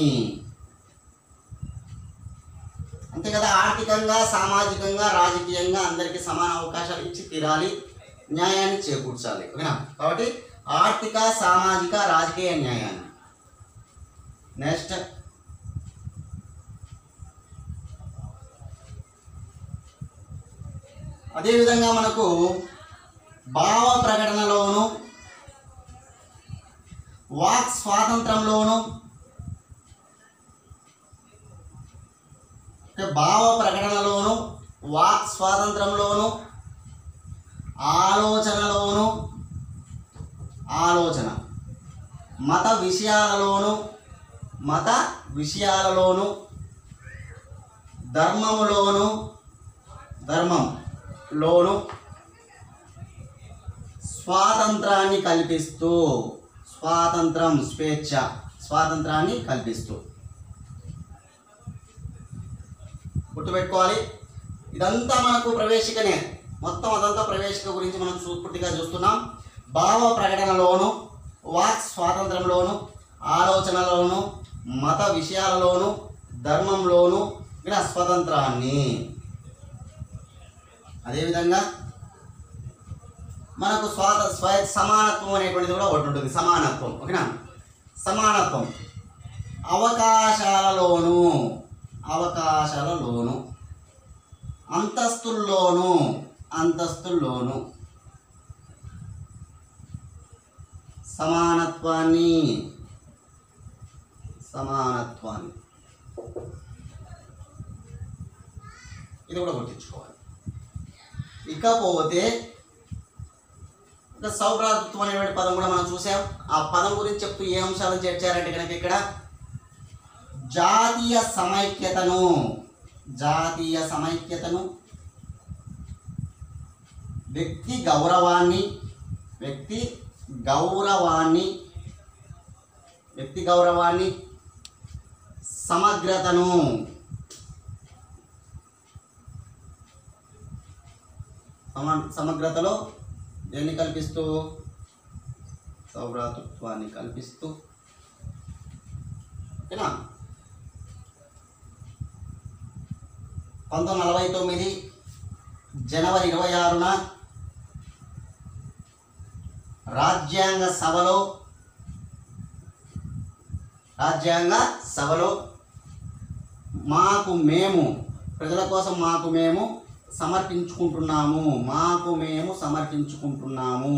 అంతే కదా ఆర్థికంగా సామాజికంగా రాజకీయంగా అందరికీ సమాన అవకాశాలు ఇచ్చి తీరాలి న్యాయాన్ని చేకూర్చాలి ఓకేనా కాబట్టి ఆర్థిక సామాజిక రాజకీయ న్యాయాన్ని నెక్స్ట్ అదేవిధంగా మనకు భావ ప్రకటనలోను వాక్ స్వాతంత్రంలోను అంటే భావ ప్రకటనలోను వాక్ స్వాతంత్రంలోను ఆలోచనలోను ఆలోచన మత విషయాలలోను మత విషయాలలోను ధర్మములోను ధర్మంలోను స్వాతంత్రాన్ని కల్పిస్తూ స్వాతంత్రం స్వేచ్ఛ స్వాతంత్రాన్ని కల్పిస్తూ గుర్తుపెట్టుకోవాలి ఇదంతా మనకు ప్రవేశికనే మొత్తం అదంతా ప్రవేశిక గురించి మనం చూ- పూర్తిగా చూస్తున్నాం భావ ప్రకటనలోను వాక్ స్వాతంత్రంలోను ఆలోచనలోను మత విషయాలలోను ధర్మంలోను ఇలా స్వతంత్రాన్ని అదేవిధంగా మనకు స్వాత స్వ సమానత్వం అనేటువంటిది కూడా ఒకటి ఉంటుంది సమానత్వం ఓకేనా సమానత్వం అవకాశాలలోను అవకాశాలలోను అంతస్తుల్లోను అంతస్తుల్లోను సమానత్వాన్ని సమానత్వాన్ని ఇది కూడా గుర్తించుకోవాలి ఇకపోతే ఇంకా సౌభ్రాతృత్వం అనేటువంటి పదం కూడా మనం చూసాం ఆ పదం గురించి చెప్తూ ఏ అంశాలను చేర్చారంటే కనుక ఇక్కడ జాతీయ సమైక్యతను జాతీయ సమైక్యతను వ్యక్తి గౌరవాన్ని వ్యక్తి గౌరవాన్ని వ్యక్తి గౌరవాన్ని సమగ్రతను సమ సమగ్రతలో దేన్ని కల్పిస్తూ సౌభ్రాతృత్వాన్ని కల్పిస్తూ ఓకేనా పంతొమ్మిది నలభై తొమ్మిది జనవరి ఇరవై ఆరున రాజ్యాంగ సభలో రాజ్యాంగ సభలో మాకు మేము ప్రజల కోసం మాకు మేము సమర్పించుకుంటున్నాము మాకు మేము సమర్పించుకుంటున్నాము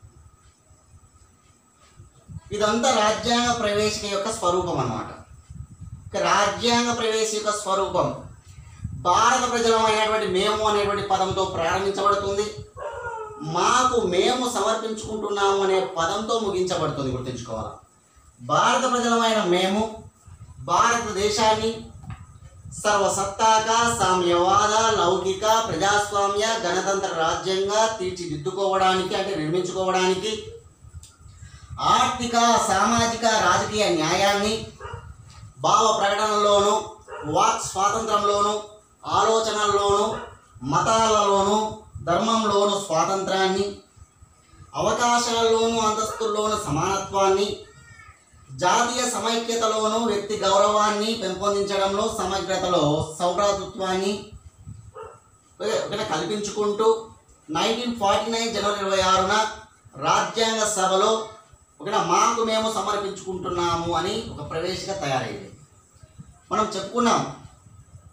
ఇదంతా రాజ్యాంగ ప్రవేశిక యొక్క స్వరూపం అన్నమాట ఇక రాజ్యాంగ ప్రవేశ యొక్క స్వరూపం భారత ప్రజలమైనటువంటి మేము అనేటువంటి పదంతో ప్రారంభించబడుతుంది మాకు మేము సమర్పించుకుంటున్నాము అనే పదంతో ముగించబడుతుంది గుర్తుంచుకోవాలి భారత ప్రజలమైన మేము భారతదేశాన్ని సర్వసత్తాక సామ్యవాద లౌకిక ప్రజాస్వామ్య గణతంత్ర రాజ్యంగా తీర్చిదిద్దుకోవడానికి అంటే నిర్మించుకోవడానికి ఆర్థిక సామాజిక రాజకీయ న్యాయాన్ని భావ ప్రకటనలోను వాక్ స్వాతంత్రంలోను ఆలోచనల్లోను మతాలలోను ధర్మంలోను స్వాతంత్రాన్ని అవకాశాల్లోను అంతస్తుల్లోను సమానత్వాన్ని జాతీయ సమైక్యతలోను వ్యక్తి గౌరవాన్ని పెంపొందించడంలో సమగ్రతలో సౌభ్రాతృత్వాన్ని ఒకటి కల్పించుకుంటూ నైన్టీన్ ఫార్టీ నైన్ జనవరి ఇరవై ఆరున రాజ్యాంగ సభలో ఒకటి మాకు మేము సమర్పించుకుంటున్నాము అని ఒక ప్రవేశిక తయారైంది మనం చెప్పుకున్నాం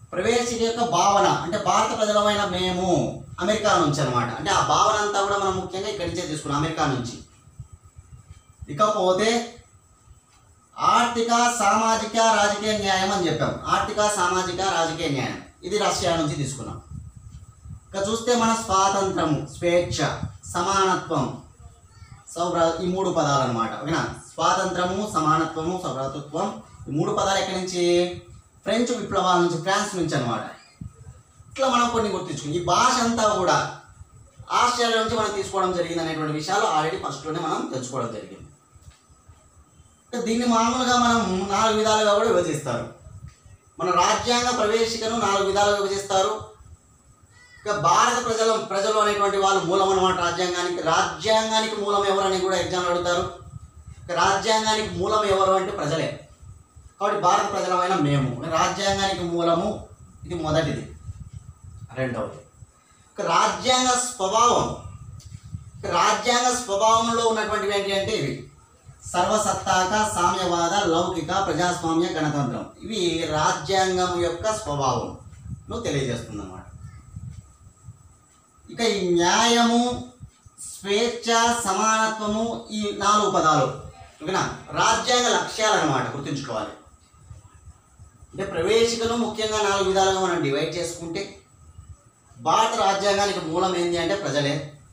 ప్రవేశిక యొక్క భావన అంటే భారత ప్రజలమైన మేము అమెరికా నుంచి అనమాట అంటే ఆ భావన అంతా కూడా మనం ముఖ్యంగా ఇక్కడి నుంచే తీసుకున్నాం అమెరికా నుంచి ఇకపోతే ఆర్థిక సామాజిక రాజకీయ న్యాయం అని చెప్పాం ఆర్థిక సామాజిక రాజకీయ న్యాయం ఇది రష్యా నుంచి తీసుకున్నాం ఇక చూస్తే మన స్వాతంత్రము స్వేచ్ఛ సమానత్వం సౌభ్ర ఈ మూడు పదాలు అనమాట ఓకేనా స్వాతంత్రము సమానత్వము సౌభ్రాతృత్వం ఈ మూడు పదాలు ఎక్కడి నుంచి ఫ్రెంచ్ విప్లవాల నుంచి ఫ్రాన్స్ నుంచి అనమాట ఇట్లా మనం కొన్ని గుర్తించుకుని ఈ భాష అంతా కూడా ఆస్ట్రేలియా నుంచి మనం తీసుకోవడం జరిగింది అనేటువంటి విషయాలు ఆల్రెడీ ఫస్ట్లోనే మనం తెలుసుకోవడం జరిగింది ఇక దీన్ని మామూలుగా మనం నాలుగు విధాలుగా కూడా విభజిస్తారు మన రాజ్యాంగ ప్రవేశికను నాలుగు విధాలుగా విభజిస్తారు ఇక భారత ప్రజలు ప్రజలు అనేటువంటి వాళ్ళు మూలం అన్నమాట రాజ్యాంగానికి రాజ్యాంగానికి మూలం ఎవరని కూడా ఎగ్జామ్ అడుగుతారు ఇక రాజ్యాంగానికి మూలం ఎవరు అంటే ప్రజలే కాబట్టి భారత ప్రజలమైన మేము రాజ్యాంగానికి మూలము ఇది మొదటిది రెండవది ఇక రాజ్యాంగ స్వభావం ఇక రాజ్యాంగ స్వభావంలో ఉన్నటువంటివి ఏంటి అంటే ఇవి సర్వసత్తాక సామ్యవాద లౌకిక ప్రజాస్వామ్య గణతంత్రం ఇవి రాజ్యాంగం యొక్క స్వభావం తెలియజేస్తుంది అన్నమాట ఇక ఈ న్యాయము స్వేచ్ఛ సమానత్వము ఈ నాలుగు పదాలు ఓకేనా రాజ్యాంగ లక్ష్యాలు అనమాట గుర్తుంచుకోవాలి అంటే ప్రవేశికను ముఖ్యంగా నాలుగు విధాలుగా మనం డివైడ్ చేసుకుంటే భారత రాజ్యాంగానికి మూలం ఏంటి అంటే ప్రజలే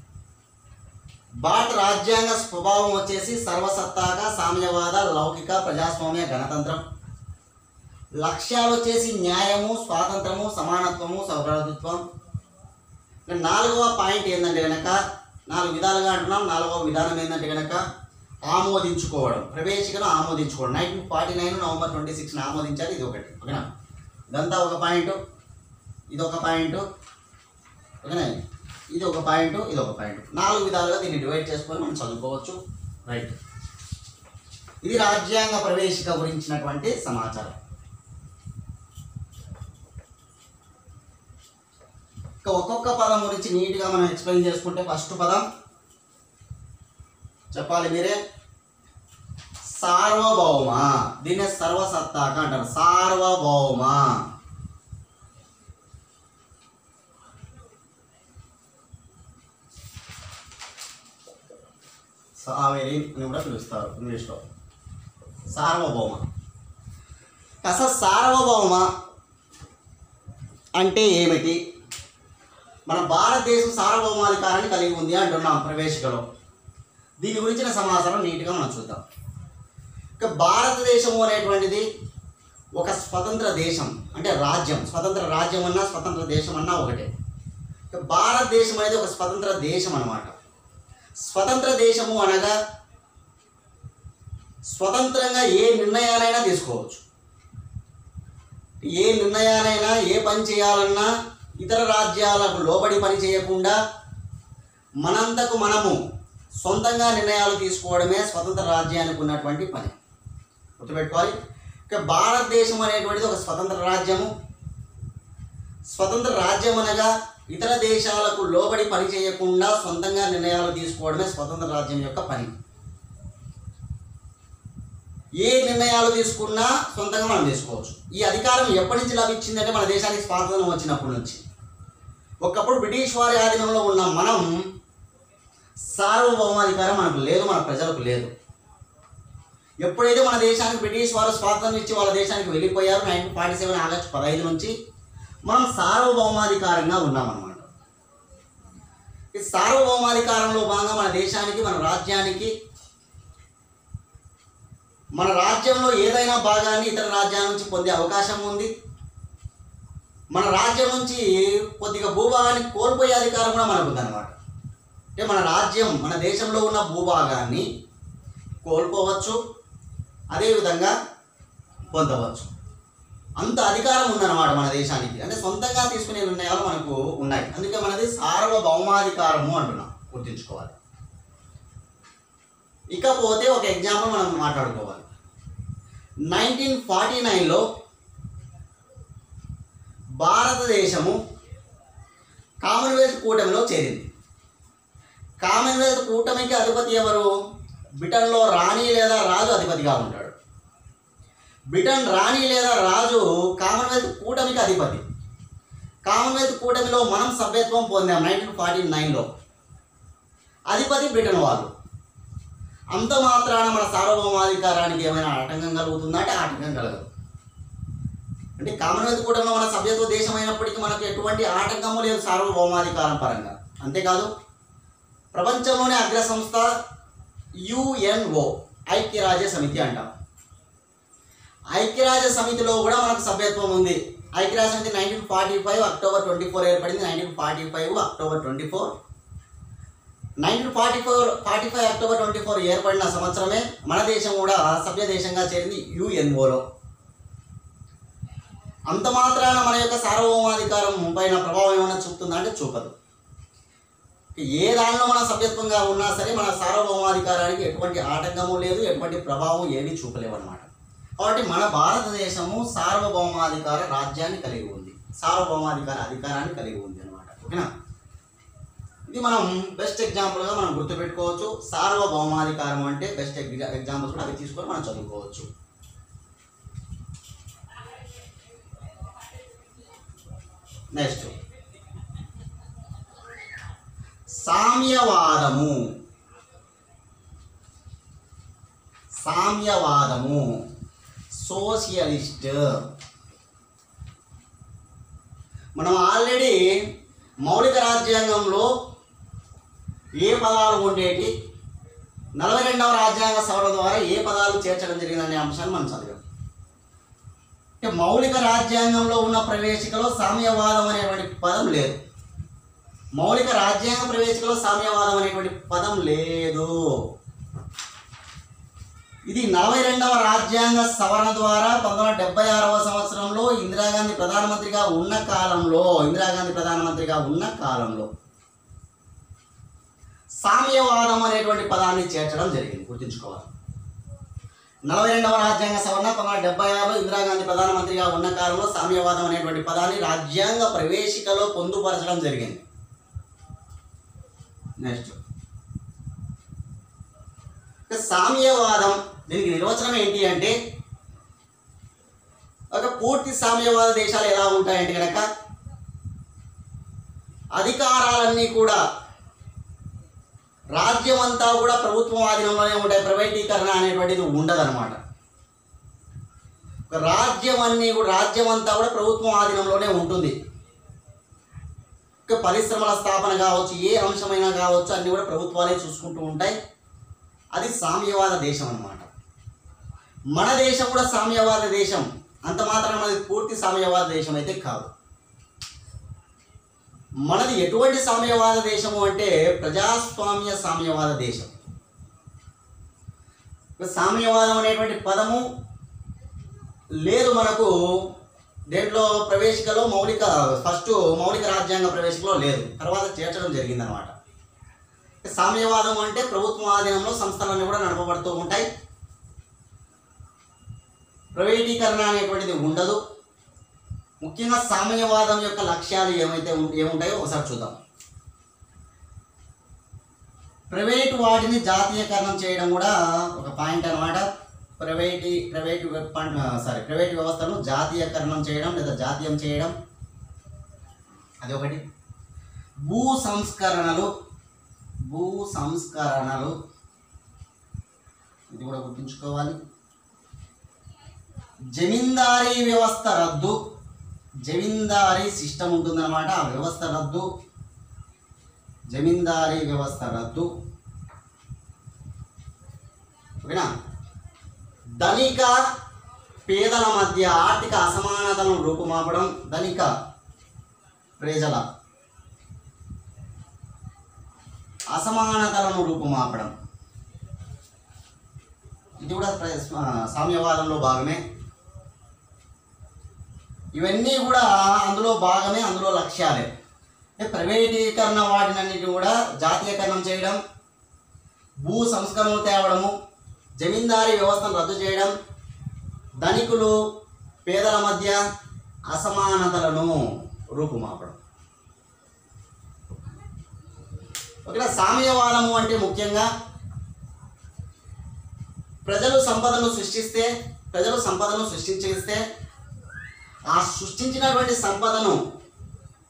భారత రాజ్యాంగ స్వభావం వచ్చేసి సర్వసత్తాక సామ్యవాద లౌకిక ప్రజాస్వామ్య గణతంత్రం లక్ష్యాలు వచ్చేసి న్యాయము స్వాతంత్రము సమానత్వము సౌభ్రాతృత్వం ఇక నాలుగవ పాయింట్ ఏంటంటే కనుక నాలుగు విధాలుగా అంటున్నాం నాలుగవ విధానం ఏంటంటే కనుక ఆమోదించుకోవడం ప్రవేశికను ఆమోదించుకోవడం nineteen forty nine November twenty సిక్స్ని ఆమోదించాలి ఇది ఒకటి ఓకేనా ఇదంతా ఒక పాయింట్ ఇది ఒక పాయింట్ ఓకేనా ఇది ఒక పాయింట్ ఇది ఒక పాయింట్ నాలుగు విధాలుగా దీన్ని డివైడ్ చేసుకొని మనం చదువుకోవచ్చు రైట్ ఇది రాజ్యాంగ ప్రవేశిక గురించినటువంటి సమాచారం ఇక ఒక్కొక్క పదం గురించి నీట్గా మనం ఎక్స్ప్లెయిన్ చేసుకుంటే ఫస్ట్ పదం చెప్పాలి మీరే సార్వభౌమ దీన్నే సర్వసత్తాక అంటారు సార్వభౌమ సావేరి అని కూడా పిలుస్తారు ఇంగ్లీష్లో సార్వభౌమ అసలు సార్వభౌమ అంటే ఏమిటి మన భారతదేశం సార్వభౌమాధికారాన్ని కలిగి ఉంది అంటున్నాం ప్రవేశికలో దీని గురించిన సమాచారం నీట్గా మనం చూద్దాం ఇక భారతదేశము అనేటువంటిది ఒక స్వతంత్ర దేశం అంటే రాజ్యం స్వతంత్ర రాజ్యం అన్నా స్వతంత్ర దేశం అన్నా ఒకటే ఇక భారతదేశం అనేది ఒక స్వతంత్ర దేశం అన్నమాట స్వతంత్ర దేశము అనగా స్వతంత్రంగా ఏ నిర్ణయాలైనా తీసుకోవచ్చు ఏ నిర్ణయాలైనా ఏ పని చేయాలన్నా ఇతర రాజ్యాలకు లోబడి పని చేయకుండా మనంతకు మనము సొంతంగా నిర్ణయాలు తీసుకోవడమే స్వతంత్ర రాజ్యానికి ఉన్నటువంటి పని గుర్తుపెట్టుకోవాలి ఇక భారతదేశం అనేటువంటిది ఒక స్వతంత్ర రాజ్యము స్వతంత్ర రాజ్యం అనగా ఇతర దేశాలకు లోబడి పని చేయకుండా సొంతంగా నిర్ణయాలు తీసుకోవడమే స్వతంత్ర రాజ్యం యొక్క పని ఏ నిర్ణయాలు తీసుకున్నా సొంతంగా మనం తీసుకోవచ్చు ఈ అధికారం ఎప్పటి నుంచి లభించిందంటే మన దేశానికి స్వాతంత్రం వచ్చినప్పటి నుంచి ఒకప్పుడు బ్రిటిష్ వారి ఆధీనంలో ఉన్న మనం సార్వభౌమాధికారం మనకు లేదు మన ప్రజలకు లేదు ఎప్పుడైతే మన దేశానికి బ్రిటిష్ వారు స్వాతంత్రం ఇచ్చి వాళ్ళ దేశానికి వెళ్ళిపోయారు నైన్టీన్ ఫార్టీ సెవెన్ ఆగస్టు పదహైదు నుంచి మనం సార్వభౌమాధికారంగా ఉన్నామన్నమాట ఈ సార్వభౌమాధికారంలో భాగంగా మన దేశానికి మన రాజ్యానికి మన రాజ్యంలో ఏదైనా భాగాన్ని ఇతర రాజ్యాల నుంచి పొందే అవకాశం ఉంది మన రాజ్యం నుంచి కొద్దిగా భూభాగాన్ని కోల్పోయే అధికారం కూడా మనకు ఉందన్నమాట అంటే మన రాజ్యం మన దేశంలో ఉన్న భూభాగాన్ని కోల్పోవచ్చు అదేవిధంగా పొందవచ్చు అంత అధికారం ఉందన్నమాట మన దేశానికి అంటే సొంతంగా తీసుకునే నిర్ణయాలు మనకు ఉన్నాయి అందుకే మనది సార్వభౌమాధికారము అంటున్నాం గుర్తుంచుకోవాలి ఇకపోతే ఒక ఎగ్జాంపుల్ మనం మాట్లాడుకోవాలి నైన్టీన్ ఫార్టీ నైన్లో భారతదేశము కామన్వెల్త్ కూటమిలో చేరింది కామన్వెల్త్ కూటమికి అధిపతి ఎవరు బ్రిటన్లో రాణి లేదా రాజు అధిపతిగా ఉంటాడు బ్రిటన్ రాణి లేదా రాజు కామన్వెల్త్ కూటమికి అధిపతి కామన్వెల్త్ కూటమిలో మనం సభ్యత్వం పొందాం నైన్టీన్ ఫార్టీ నైన్లో అధిపతి బ్రిటన్ వాళ్ళు అంత మాత్రాన మన సార్వభౌమాధికారానికి ఏమైనా ఆటంకం కలుగుతుందా అంటే ఆటంకం కలగదు అంటే కామన్వెల్త్ కూటమిలో మన సభ్యత్వ దేశం అయినప్పటికీ మనకు ఎటువంటి ఆటంకము లేదు సార్వభౌమాధికారం పరంగా అంతేకాదు ప్రపంచంలోనే అగ్ర సంస్థ యుఎన్ఓ ఐక్యరాజ్య సమితి అంటాం ఐక్యరాజ్య సమితిలో కూడా మనకు సభ్యత్వం ఉంది ఐక్యరాజ్య సమితి nineteen forty five October twenty four ఏర్పడింది nineteen forty five October twenty four nineteen forty four forty five October twenty four ఏర్పడిన సంవత్సరమే మన దేశం కూడా సభ్య దేశంగా చేరింది యుఎన్ఓలో అంత మాత్రాన మన యొక్క సార్వభౌమాధికారం పైన ప్రభావం ఏమైనా చూపుతుందా అంటే చూపదు ఏ దానిలో మన సభ్యత్వంగా ఉన్నా సరే మన సార్వభౌమాధికారానికి ఎటువంటి ఆటంకము లేదు ఎటువంటి ప్రభావం ఏమీ చూపలేవు అనమాట కాబట్టి మన భారతదేశము సార్వభౌమాధికార రాజ్యాన్ని కలిగి ఉంది సార్వభౌమాధికార అధికారాన్ని కలిగి ఉంది అనమాట ఓకేనా ఇది మనం బెస్ట్ ఎగ్జాంపుల్గా మనం గుర్తుపెట్టుకోవచ్చు సార్వభౌమాధికారం అంటే బెస్ట్ ఎగ్జాంపుల్స్ కూడా అవి తీసుకొని మనం చదువుకోవచ్చు నెక్స్ట్ సామ్యవాదము సామ్యవాదము సోషియలిస్ట్ మనం ఆల్రెడీ మౌలిక రాజ్యాంగంలో ఏ పదాలు ఉండేటి నలభై రెండవ రాజ్యాంగ సవరణ ద్వారా ఏ పదాలు చేర్చడం జరిగిందనే అంశాన్ని మనం చదివాం అంటే మౌలిక రాజ్యాంగంలో ఉన్న ప్రవేశికలో సామ్యవాదం అనేటువంటి పదం లేదు మౌలిక రాజ్యాంగ ప్రవేశికలో సామ్యవాదం అనేటువంటి పదం లేదు ఇది నలభై రెండవ రాజ్యాంగ సవరణ ద్వారా పంతొమ్మిది వందల డెబ్బై ఆరవ సంవత్సరంలో ఇందిరాగాంధీ ప్రధానమంత్రిగా ఉన్న కాలంలో ఇందిరాగాంధీ ప్రధానమంత్రిగా ఉన్న కాలంలో సామ్యవాదం అనేటువంటి పదాన్ని చేర్చడం జరిగింది గుర్తుంచుకోవాలి నలభై రెండవ రాజ్యాంగ సవరణ పంతొమ్మిది వందల డెబ్బై ఆరులో ఇందిరాగాంధీ ప్రధానమంత్రిగా ఉన్న కాలంలో సామ్యవాదం అనేటువంటి పదాన్ని రాజ్యాంగ ప్రవేశికలో పొందుపరచడం జరిగింది నెక్స్ట్ ఇక సామ్యవాదం దీనికి నిర్వచనం ఏంటి అంటే ఒక పూర్తి సామ్యవాద దేశాలు ఎలా ఉంటాయంటే కనుక అధికారాలన్నీ కూడా రాజ్యం అంతా కూడా ప్రభుత్వం ఆధీనంలోనే ఉంటాయి ప్రైవేటీకరణ అనేటువంటిది ఉండదన్నమాట ఒక రాజ్యం అన్నీ కూడా రాజ్యం అంతా కూడా ప్రభుత్వం ఆధీనంలోనే ఉంటుంది ఇక పరిశ్రమల స్థాపన కావచ్చు ఏ అంశమైనా కావచ్చు అన్నీ కూడా ప్రభుత్వాలే చూసుకుంటూ ఉంటాయి అది సామ్యవాద దేశం అన్నమాట మన దేశం కూడా సామ్యవాద దేశం అంత మాత్రం మనది పూర్తి సామ్యవాద దేశం అయితే కాదు మనది ఎటువంటి సామ్యవాద దేశము అంటే ప్రజాస్వామ్య సామ్యవాద దేశం ఇక సామ్యవాదం అనేటువంటి పదము లేదు మనకు దేంట్లో ప్రవేశికలో మౌలిక ఫస్ట్ మౌలిక రాజ్యాంగ ప్రవేశికలో లేదు తర్వాత చేర్చడం జరిగిందనమాట సామ్యవాదం అంటే ప్రభుత్వం ఆధీనంలో సంస్థలన్నీ కూడా నడపబడుతూ ఉంటాయి ప్రైవేటీకరణ అనేటువంటిది ఉండదు ముఖ్యంగా సామ్యవాదం యొక్క లక్ష్యాలు ఏమైతే ఉం- ఏముంటాయో ఒకసారి చూద్దాం ప్రైవేటు వాటిని జాతీయకరణం చేయడం కూడా ఒక పాయింట్ అన్నమాట ప్రైవేటీ ప్రైవేటు సారీ ప్రైవేట్ వ్యవస్థను జాతీయకరణం చేయడం లేదా జాతీయం చేయడం అది ఒకటి భూ సంస్కరణలు భూ సంస్కరణలు ఇది కూడా గుర్తుంచుకోవాలి జమీందారీ వ్యవస్థ రద్దు జమీందారీ సిస్టమ్ ఉంటుందన్నమాట ఆ వ్యవస్థ రద్దు జమీందారీ వ్యవస్థ రద్దు ఓకేనా ధనిక పేదల మధ్య ఆర్థిక అసమానతలను రూపుమాపడం ధనిక ప్రజల అసమానతలను రూపుమాపడం ఇది కూడా ప్ర- సామ్యవాదంలో భాగమే ఇవన్నీ కూడా అందులో భాగమే అందులో లక్ష్యాలే అంటే ప్రైవేటీకరణ వాటినన్నిటి కూడా జాతీయకరణం చేయడం భూ సంస్కరణలు తేవడము జమీందారీ వ్యవస్థను రద్దు చేయడం ధనికులు పేదల మధ్య అసమానతలను రూపుమాపడం ఓకేనా సామ్యవాదము అంటే ముఖ్యంగా ప్రజలు సంపదను సృష్టిస్తే ప్రజలు సంపదను సృష్టించేస్తే ఆ సృష్టించినటువంటి సంపదను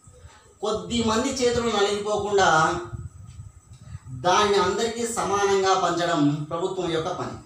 కొద్ది మంది చేతులు నలిగిపోకుండా దాన్ని అందరికీ సమానంగా పంచడం ప్రభుత్వం యొక్క పని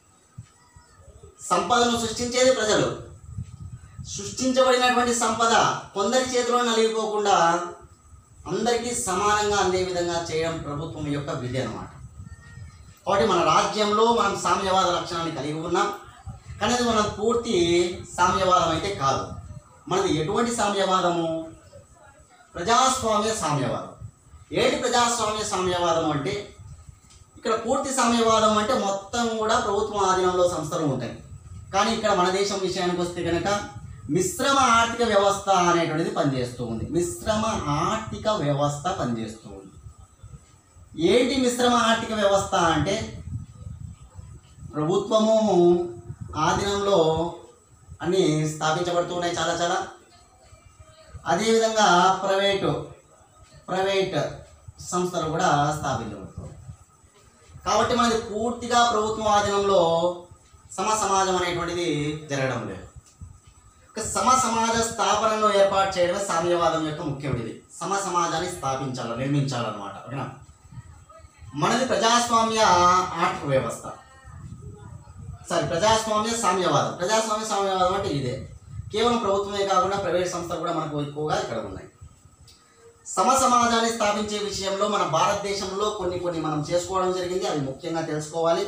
సంపదను సృష్టించేది ప్రజలు సృష్టించబడినటువంటి సంపద కొందరి చేతిలో నలిగిపోకుండా అందరికీ సమానంగా అందే విధంగా చేయడం ప్రభుత్వం యొక్క విధి అన్నమాట కాబట్టి మన రాజ్యంలో మనం సామ్యవాద లక్షణాన్ని కలిగి ఉన్నాం కానీ అది మన పూర్తి సామ్యవాదం అయితే కాదు మనది ఎటువంటి సామ్యవాదము ప్రజాస్వామ్య సామ్యవాదం ఏంటి ప్రజాస్వామ్య సామ్యవాదం అంటే ఇక్కడ పూర్తి సామ్యవాదం అంటే మొత్తం కూడా ప్రభుత్వం ఆధీనంలో సంస్థలు ఉంటాయి కానీ ఇక్కడ మన దేశం విషయానికి వస్తే కనుక మిశ్రమ ఆర్థిక వ్యవస్థ అనేటువంటిది పనిచేస్తూ ఉంది మిశ్రమ ఆర్థిక వ్యవస్థ పనిచేస్తూ ఉంది ఏంటి మిశ్రమ ఆర్థిక వ్యవస్థ అంటే ప్రభుత్వము ఆధీనంలో అన్నీ స్థాపించబడుతూ ఉన్నాయి చాలా చాలా అదేవిధంగా ప్రైవేటు ప్రైవేట్ సంస్థలు కూడా స్థాపించబడుతుంది కాబట్టి మనది పూర్తిగా ప్రభుత్వం ఆధీనంలో సమ సమాజం అనేటువంటిది జరగడం లేదు ఒక సమ సమాజ స్థాపనను ఏర్పాటు చేయడమే సామ్యవాదం యొక్క ముఖ్యం ఇది సమ సమాజాన్ని స్థాపించాలి నిర్మించాలన్నమాట ఓకేనా మనది ప్రజాస్వామ్య ఆర్థిక వ్యవస్థ సారీ ప్రజాస్వామ్య సామ్యవాదం ప్రజాస్వామ్య సామ్యవాదం అంటే ఇదే కేవలం ప్రభుత్వమే కాకుండా ప్రైవేట్ సంస్థలు కూడా మనకు ఎక్కువగా ఇక్కడ ఉన్నాయి సమ సమాజాన్ని స్థాపించే విషయంలో మన భారతదేశంలో కొన్ని కొన్ని మనం చేసుకోవడం జరిగింది అవి ముఖ్యంగా తెలుసుకోవాలి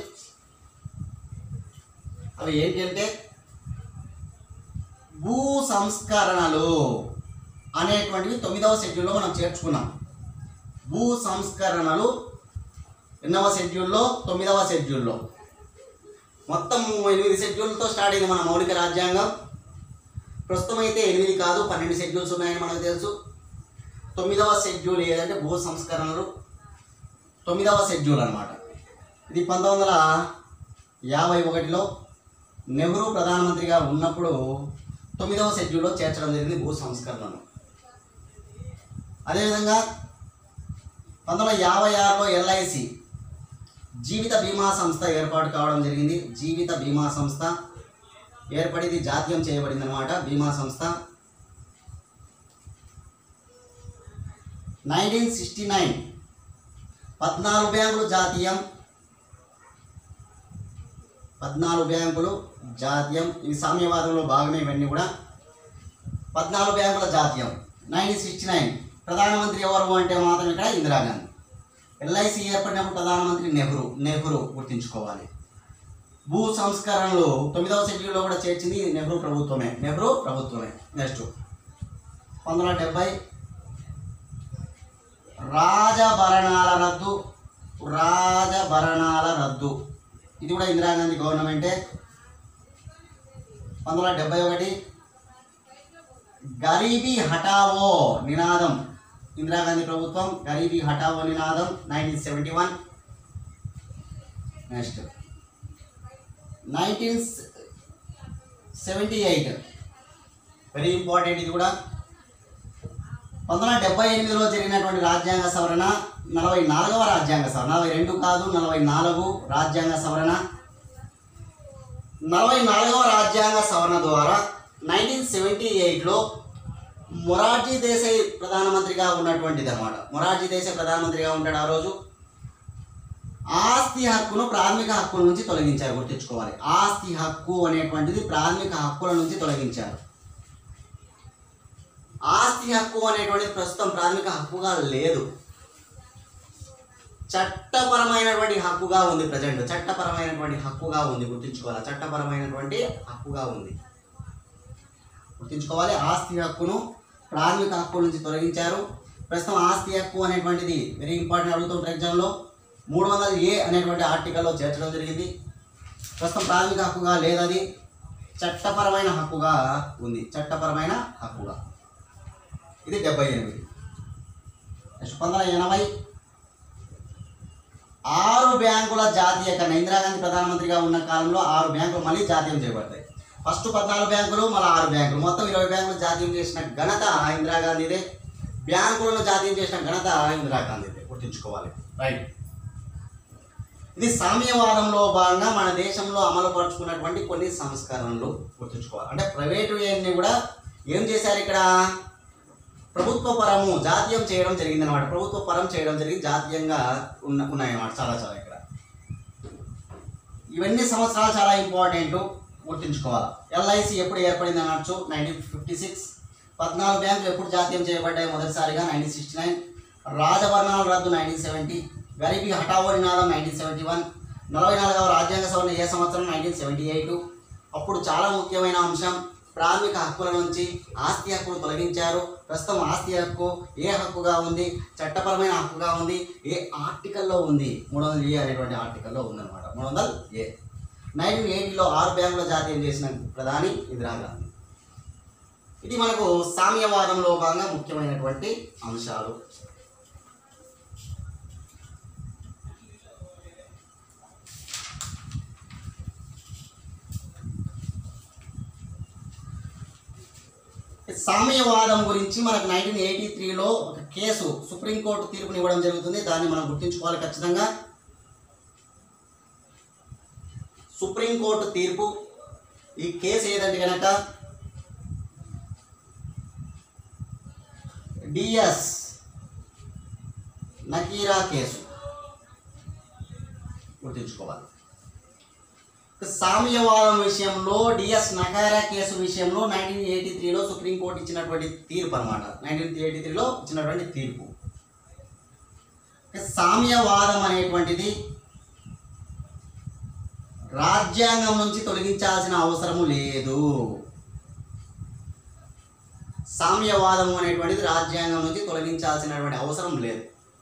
అవి ఏంటి అంటే భూ సంస్కరణలు అనేటువంటివి తొమ్మిదవ షెడ్యూల్లో మనం చేర్చుకున్నాం భూ సంస్కరణలు ఎన్నవ షెడ్యూల్లో తొమ్మిదవ షెడ్యూల్లో మొత్తం ఎనిమిది షెడ్యూల్తో స్టార్ట్ అయింది మన మౌలిక రాజ్యాంగం ప్రస్తుతం అయితే ఎనిమిది కాదు పన్నెండు షెడ్యూల్స్ ఉన్నాయని మనకు తెలుసు తొమ్మిదవ షెడ్యూల్ ఏదంటే భూ సంస్కరణలు తొమ్మిదవ షెడ్యూల్ అన్నమాట ఇది పంతొమ్మిది వందల యాభై ఒకటిలో నెహ్రూ ప్రధానమంత్రిగా ఉన్నప్పుడు తొమ్మిదవ షెడ్యూల్లో చేర్చడం జరిగింది భూ సంస్కరణను అదేవిధంగా పంతొమ్మిది వందల యాభై ఆరులో ఎల్ఐసి జీవిత బీమా సంస్థ ఏర్పాటు కావడం జరిగింది జీవిత బీమా సంస్థ ఏర్పడింది జాతీయం చేయబడింది అనమాట బీమా సంస్థ నైన్టీన్ సిక్స్టీ నైన్ పద్నాలుగు బ్యాంకులు జాతీయం పద్నాలుగు బ్యాంకులు జాతీయం ఇవి సామ్యవాదంలో భాగమే ఇవన్నీ కూడా పద్నాలుగు బ్యాంకుల జాతీయం నైన్టీన్ సిక్స్టీ నైన్ ప్రధానమంత్రి ఎవరు అంటే మాత్రం ఇక్కడ ఇందిరాగాంధీ ఎల్ఐసి ఏర్పడినప్పుడు ప్రధానమంత్రి నెహ్రూ నెహ్రూ గుర్తుంచుకోవాలి భూ సంస్కరణలు తొమ్మిదవ షెడ్యూల్లో కూడా చేర్చింది నెహ్రూ ప్రభుత్వమే నెహ్రూ ప్రభుత్వమే నెక్స్ట్ పంతొమ్మిది వందల డెబ్బై రాజభరణాల రద్దు రాజభరణాల రద్దు ఇది కూడా ఇందిరాగాంధీ గవర్నమెంటే పంతొమ్మిది వందల డెబ్బై ఒకటి గరీబీ హటావో నినాదం ఇందిరాగాంధీ ప్రభుత్వం గరీబీ హటావో నినాదం nineteen seventy one next nineteen seventy eight very important ఇది కూడా పంతొమ్మిది వందల డెబ్బై ఎనిమిదిలో జరిగినటువంటి రాజ్యాంగ సవరణ నలభై నాలుగవ రాజ్యాంగ సవరణ నలభై రెండు కాదు నలభై నాలుగు రాజ్యాంగ సవరణ నలభై నాలుగవ రాజ్యాంగ సవరణ ద్వారా నైన్టీన్ సెవెంటీ ఎయిట్లో మొరార్జీ దేశాయ్ ప్రధానమంత్రిగా ఉన్నటువంటిది అనమాట మొరార్జీ దేశాయ్ ప్రధానమంత్రిగా ఉంటాడు ఆ రోజు ఆస్తి హక్కును ప్రాథమిక హక్కుల నుంచి తొలగించారు గుర్తుంచుకోవాలి ఆస్తి హక్కు అనేటువంటిది ప్రాథమిక హక్కుల నుంచి తొలగించారు ఆస్తి హక్కు అనేటువంటిది ప్రస్తుతం ప్రాథమిక హక్కుగా లేదు చట్టపరమైనటువంటి హక్కుగా ఉంది ప్రజెంట్ చట్టపరమైనటువంటి హక్కుగా ఉంది గుర్తుంచుకోవాలి చట్టపరమైనటువంటి హక్కుగా ఉంది గుర్తుంచుకోవాలి ఆస్తి హక్కును ప్రాథమిక హక్కుల నుంచి తొలగించారు ప్రస్తుతం ఆస్తి హక్కు అనేటువంటిది వెరీ ఇంపార్టెంట్ అడుగుతుంటారు ఎగ్జామ్లో మూడు వందల ఏ అనేటువంటి ఆర్టికల్లో చేర్చడం జరిగింది ప్రస్తుతం ప్రాథమిక హక్కుగా లేదది చట్టపరమైన హక్కుగా ఉంది చట్టపరమైన హక్కుగా ఇది డెబ్బై ఎనిమిది నెక్స్ట్ పంతొమ్మిది వందల ఎనభై ఆరు బ్యాంకుల జాతీయకరణ ఇందిరాగాంధీ ప్రధానమంత్రిగా ఉన్న కాలంలో ఆరు బ్యాంకులు మళ్ళీ జాతీయం చేయబడతాయి ఫస్ట్ పద్నాలుగు బ్యాంకులు మళ్ళీ ఆరు బ్యాంకులు మొత్తం ఇరవై బ్యాంకులు జాతీయం చేసిన ఘనత ఇందిరాగాంధీదే బ్యాంకులను జాతీయం చేసిన ఘనత ఇందిరాగాంధీదే గుర్తుంచుకోవాలి రైట్ ఇది సామ్యవాదంలో భాగంగా మన దేశంలో అమలు పరుచుకున్నటువంటి కొన్ని సంస్కరణలు గుర్తుంచుకోవాలి అంటే ప్రైవేటు అన్ని కూడా ఏం చేశారు ఇక్కడ ప్రభుత్వ పరము జాతీయం చేయడం జరిగింది అనమాట ప్రభుత్వ పరం చేయడం జరిగింది జాతీయంగా ఉన్న ఉన్నాయన్నమాట చాలా చాలా ఇక్కడ ఇవన్నీ సంవత్సరాలు చాలా ఇంపార్టెంట్ గుర్తుంచుకోవాలి ఎల్ఐసి ఎప్పుడు ఏర్పడింది అనొచ్చు నైన్టీన్ ఫిఫ్టీ సిక్స్ పద్నాలుగు బ్యాంకులు ఎప్పుడు జాతీయం చేయబడ్డాయి మొదటిసారిగా నైన్టీన్ సిక్స్టీ నైన్ రాజవర్ణాల రద్దు నైన్టీన్ సెవెంటీ గరీబీ హఠావో నినాదం నైన్టీన్ సెవెంటీ వన్ నలభై నాలుగవ రాజ్యాంగ సవరణ ఏ సంవత్సరం నైన్టీన్ సెవెంటీ ఎయిట్ అప్పుడు చాలా ముఖ్యమైన అంశం ప్రాథమిక హక్కుల నుంచి ఆస్తి హక్కును తొలగించారు ప్రస్తుతం ఆస్తి హక్కు ఏ హక్కుగా ఉంది చట్టపరమైన హక్కుగా ఉంది ఏ ఆర్టికల్లో ఉంది మూడు వందల ఏ అనేటువంటి ఆర్టికల్లో ఉందన్నమాట మూడు వందల ఏ నైన్టీన్ ఎయిటీలో ఆరు బ్యాంకుల జాతీయం చేసిన ప్రధాని ఇందిరాగాంధీ ఇది మనకు సామ్యవాదంలో భాగంగా ముఖ్యమైనటువంటి అంశాలు సామ్యవాదం గురించి మనకు నైన్టీన్ ఎయిటీ త్రీలో ఒక కేసు సుప్రీంకోర్టు తీర్పుని ఇవ్వడం జరుగుతుంది దాన్ని మనం గుర్తుంచుకోవాలి ఖచ్చితంగా సుప్రీంకోర్టు తీర్పు ఈ కేసు ఏదంటే కనుక డిఎస్ నకీరా కేసు గుర్తుంచుకోవాలి సామ్యవాదం విషయంలో డిఎస్ నకారా కేసు విషయంలో నైన్టీన్ ఎయిటీ త్రీలో సుప్రీంకోర్టు ఇచ్చినటువంటి తీర్పు అనమాట నైన్టీన్ ఎయిటీ త్రీలో ఇచ్చినటువంటి తీర్పు సామ్యవాదం అనేటువంటిది రాజ్యాంగం నుంచి తొలగించాల్సిన అవసరము లేదు సామ్యవాదం అనేటువంటిది రాజ్యాంగం నుంచి తొలగించాల్సినటువంటి అవసరం లేదు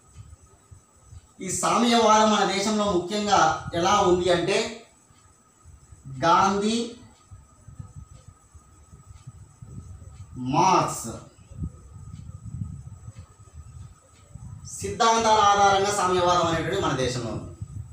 ఈ సామ్యవాదం మన దేశంలో ముఖ్యంగా ఎలా ఉంది అంటే గాంధీ మార్క్స్ సిద్ధాంతాల ఆధారంగా సామ్యవాదం అనేటువంటిది మన దేశంలో ఉంది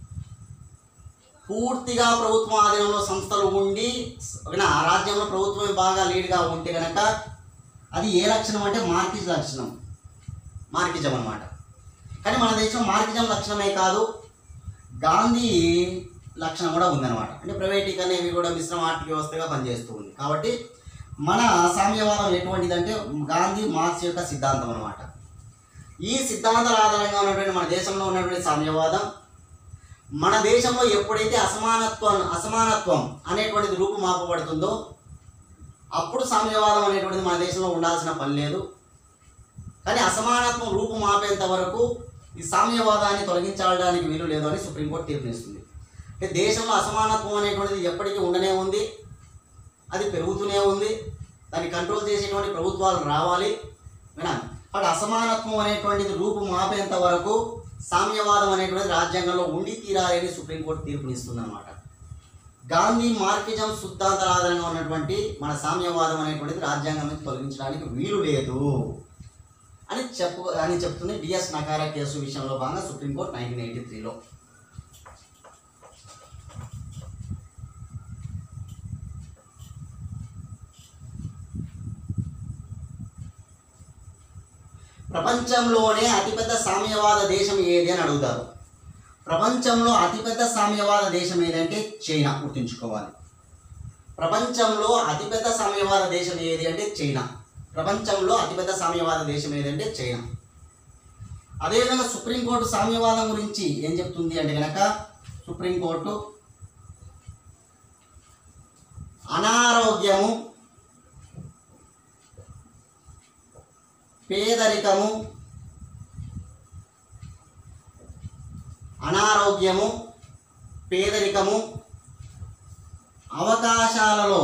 పూర్తిగా ప్రభుత్వం ఆధీనంలో సంస్థలు ఉండి ఓకేనా, ఆ రాజ్యంలో ప్రభుత్వమే బాగా లీడ్గా ఉంటే కనుక అది ఏ లక్షణం అంటే మార్కిజ్ లక్షణం మార్కిజం అన్నమాట కానీ మన దేశం మార్కిజం లక్షణమే కాదు గాంధీ లక్షణం కూడా ఉందన్నమాట అంటే ప్రైవేటీకరణ ఇవి కూడా మిశ్రమ ఆర్థిక వ్యవస్థగా పనిచేస్తూ ఉంది కాబట్టి మన సామ్యవాదం ఎటువంటిదంటే గాంధీ మార్క్స్ యొక్క సిద్ధాంతం అన్నమాట ఈ సిద్ధాంతాల ఆధారంగా ఉన్నటువంటి మన దేశంలో ఉన్నటువంటి సామ్యవాదం మన దేశంలో ఎప్పుడైతే అసమానత్వం అసమానత్వం అనేటువంటిది రూపుమాపబడుతుందో అప్పుడు సామ్యవాదం అనేటువంటిది మన దేశంలో ఉండాల్సిన పని లేదు కానీ అసమానత్వం రూపుమాపేంత వరకు ఈ సామ్యవాదాన్ని తొలగించడానికి వీలు లేదు అని సుప్రీంకోర్టు తీర్పునిస్తుంది అంటే దేశంలో అసమానత్వం అనేటువంటిది ఎప్పటికీ ఉండనే ఉంది అది పెరుగుతూనే ఉంది దాన్ని కంట్రోల్ చేసేటువంటి ప్రభుత్వాలు రావాలి వినా బట్ అసమానత్వం అనేటువంటిది రూపు మాపేంత వరకు సామ్యవాదం అనేటువంటిది రాజ్యాంగంలో ఉండి తీరాలని సుప్రీంకోర్టు తీర్పునిస్తుంది అనమాట గాంధీ మార్కిజం సిద్ధాంతాల ఆధారంగా ఉన్నటువంటి మన సామ్యవాదం అనేటువంటిది రాజ్యాంగం నుంచి తొలగించడానికి వీలు లేదు అని చెప్పు అని చెప్తుంది డిఎస్ నకారా కేసు విషయంలో భాగంగా సుప్రీంకోర్టు నైన్టీన్ ఎయిటీ త్రీలో ప్రపంచంలోనే అతిపెద్ద సామ్యవాద దేశం ఏది అని అడుగుతారు ప్రపంచంలో అతిపెద్ద సామ్యవాద దేశం ఏదంటే చైనా గుర్తుంచుకోవాలి ప్రపంచంలో అతిపెద్ద సామ్యవాద దేశం ఏది అంటే చైనా ప్రపంచంలో అతిపెద్ద సామ్యవాద దేశం ఏదంటే చైనా అదేవిధంగా సుప్రీంకోర్టు సామ్యవాదం గురించి ఏం చెప్తుంది అంటే కనుక సుప్రీంకోర్టు అనారోగ్యము పేదరికము అనారోగ్యము పేదరికము అవకాశాలలో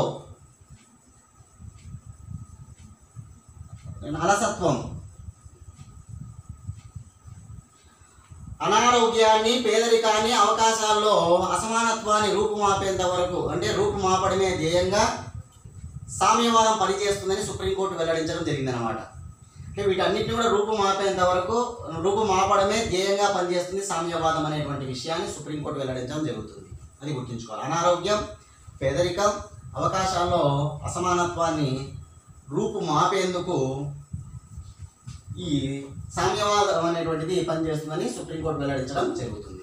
అలసత్వం అనారోగ్యాన్ని పేదరికాన్ని అవకాశాల్లో అసమానత్వాన్ని రూపుమాపేంత వరకు అంటే రూపుమాపడమే ధ్యేయంగా సామ్యవాదం పనిచేస్తుందని సుప్రీంకోర్టు వెల్లడించడం జరిగిందనమాట అంటే వీటన్నిటిని కూడా రూపుమాపేంత వరకు రూపుమాపడమే ధ్యేయంగా పనిచేస్తుంది సామ్యవాదం అనేటువంటి విషయాన్ని సుప్రీంకోర్టు వెల్లడించడం జరుగుతుంది అది గుర్తుంచుకోవాలి అనారోగ్యం పేదరికం అవకాశాల్లో అసమానత్వాన్ని రూపుమాపేందుకు ఈ సామ్యవాదం అనేటువంటిది పనిచేస్తుందని సుప్రీంకోర్టు వెల్లడించడం జరుగుతుంది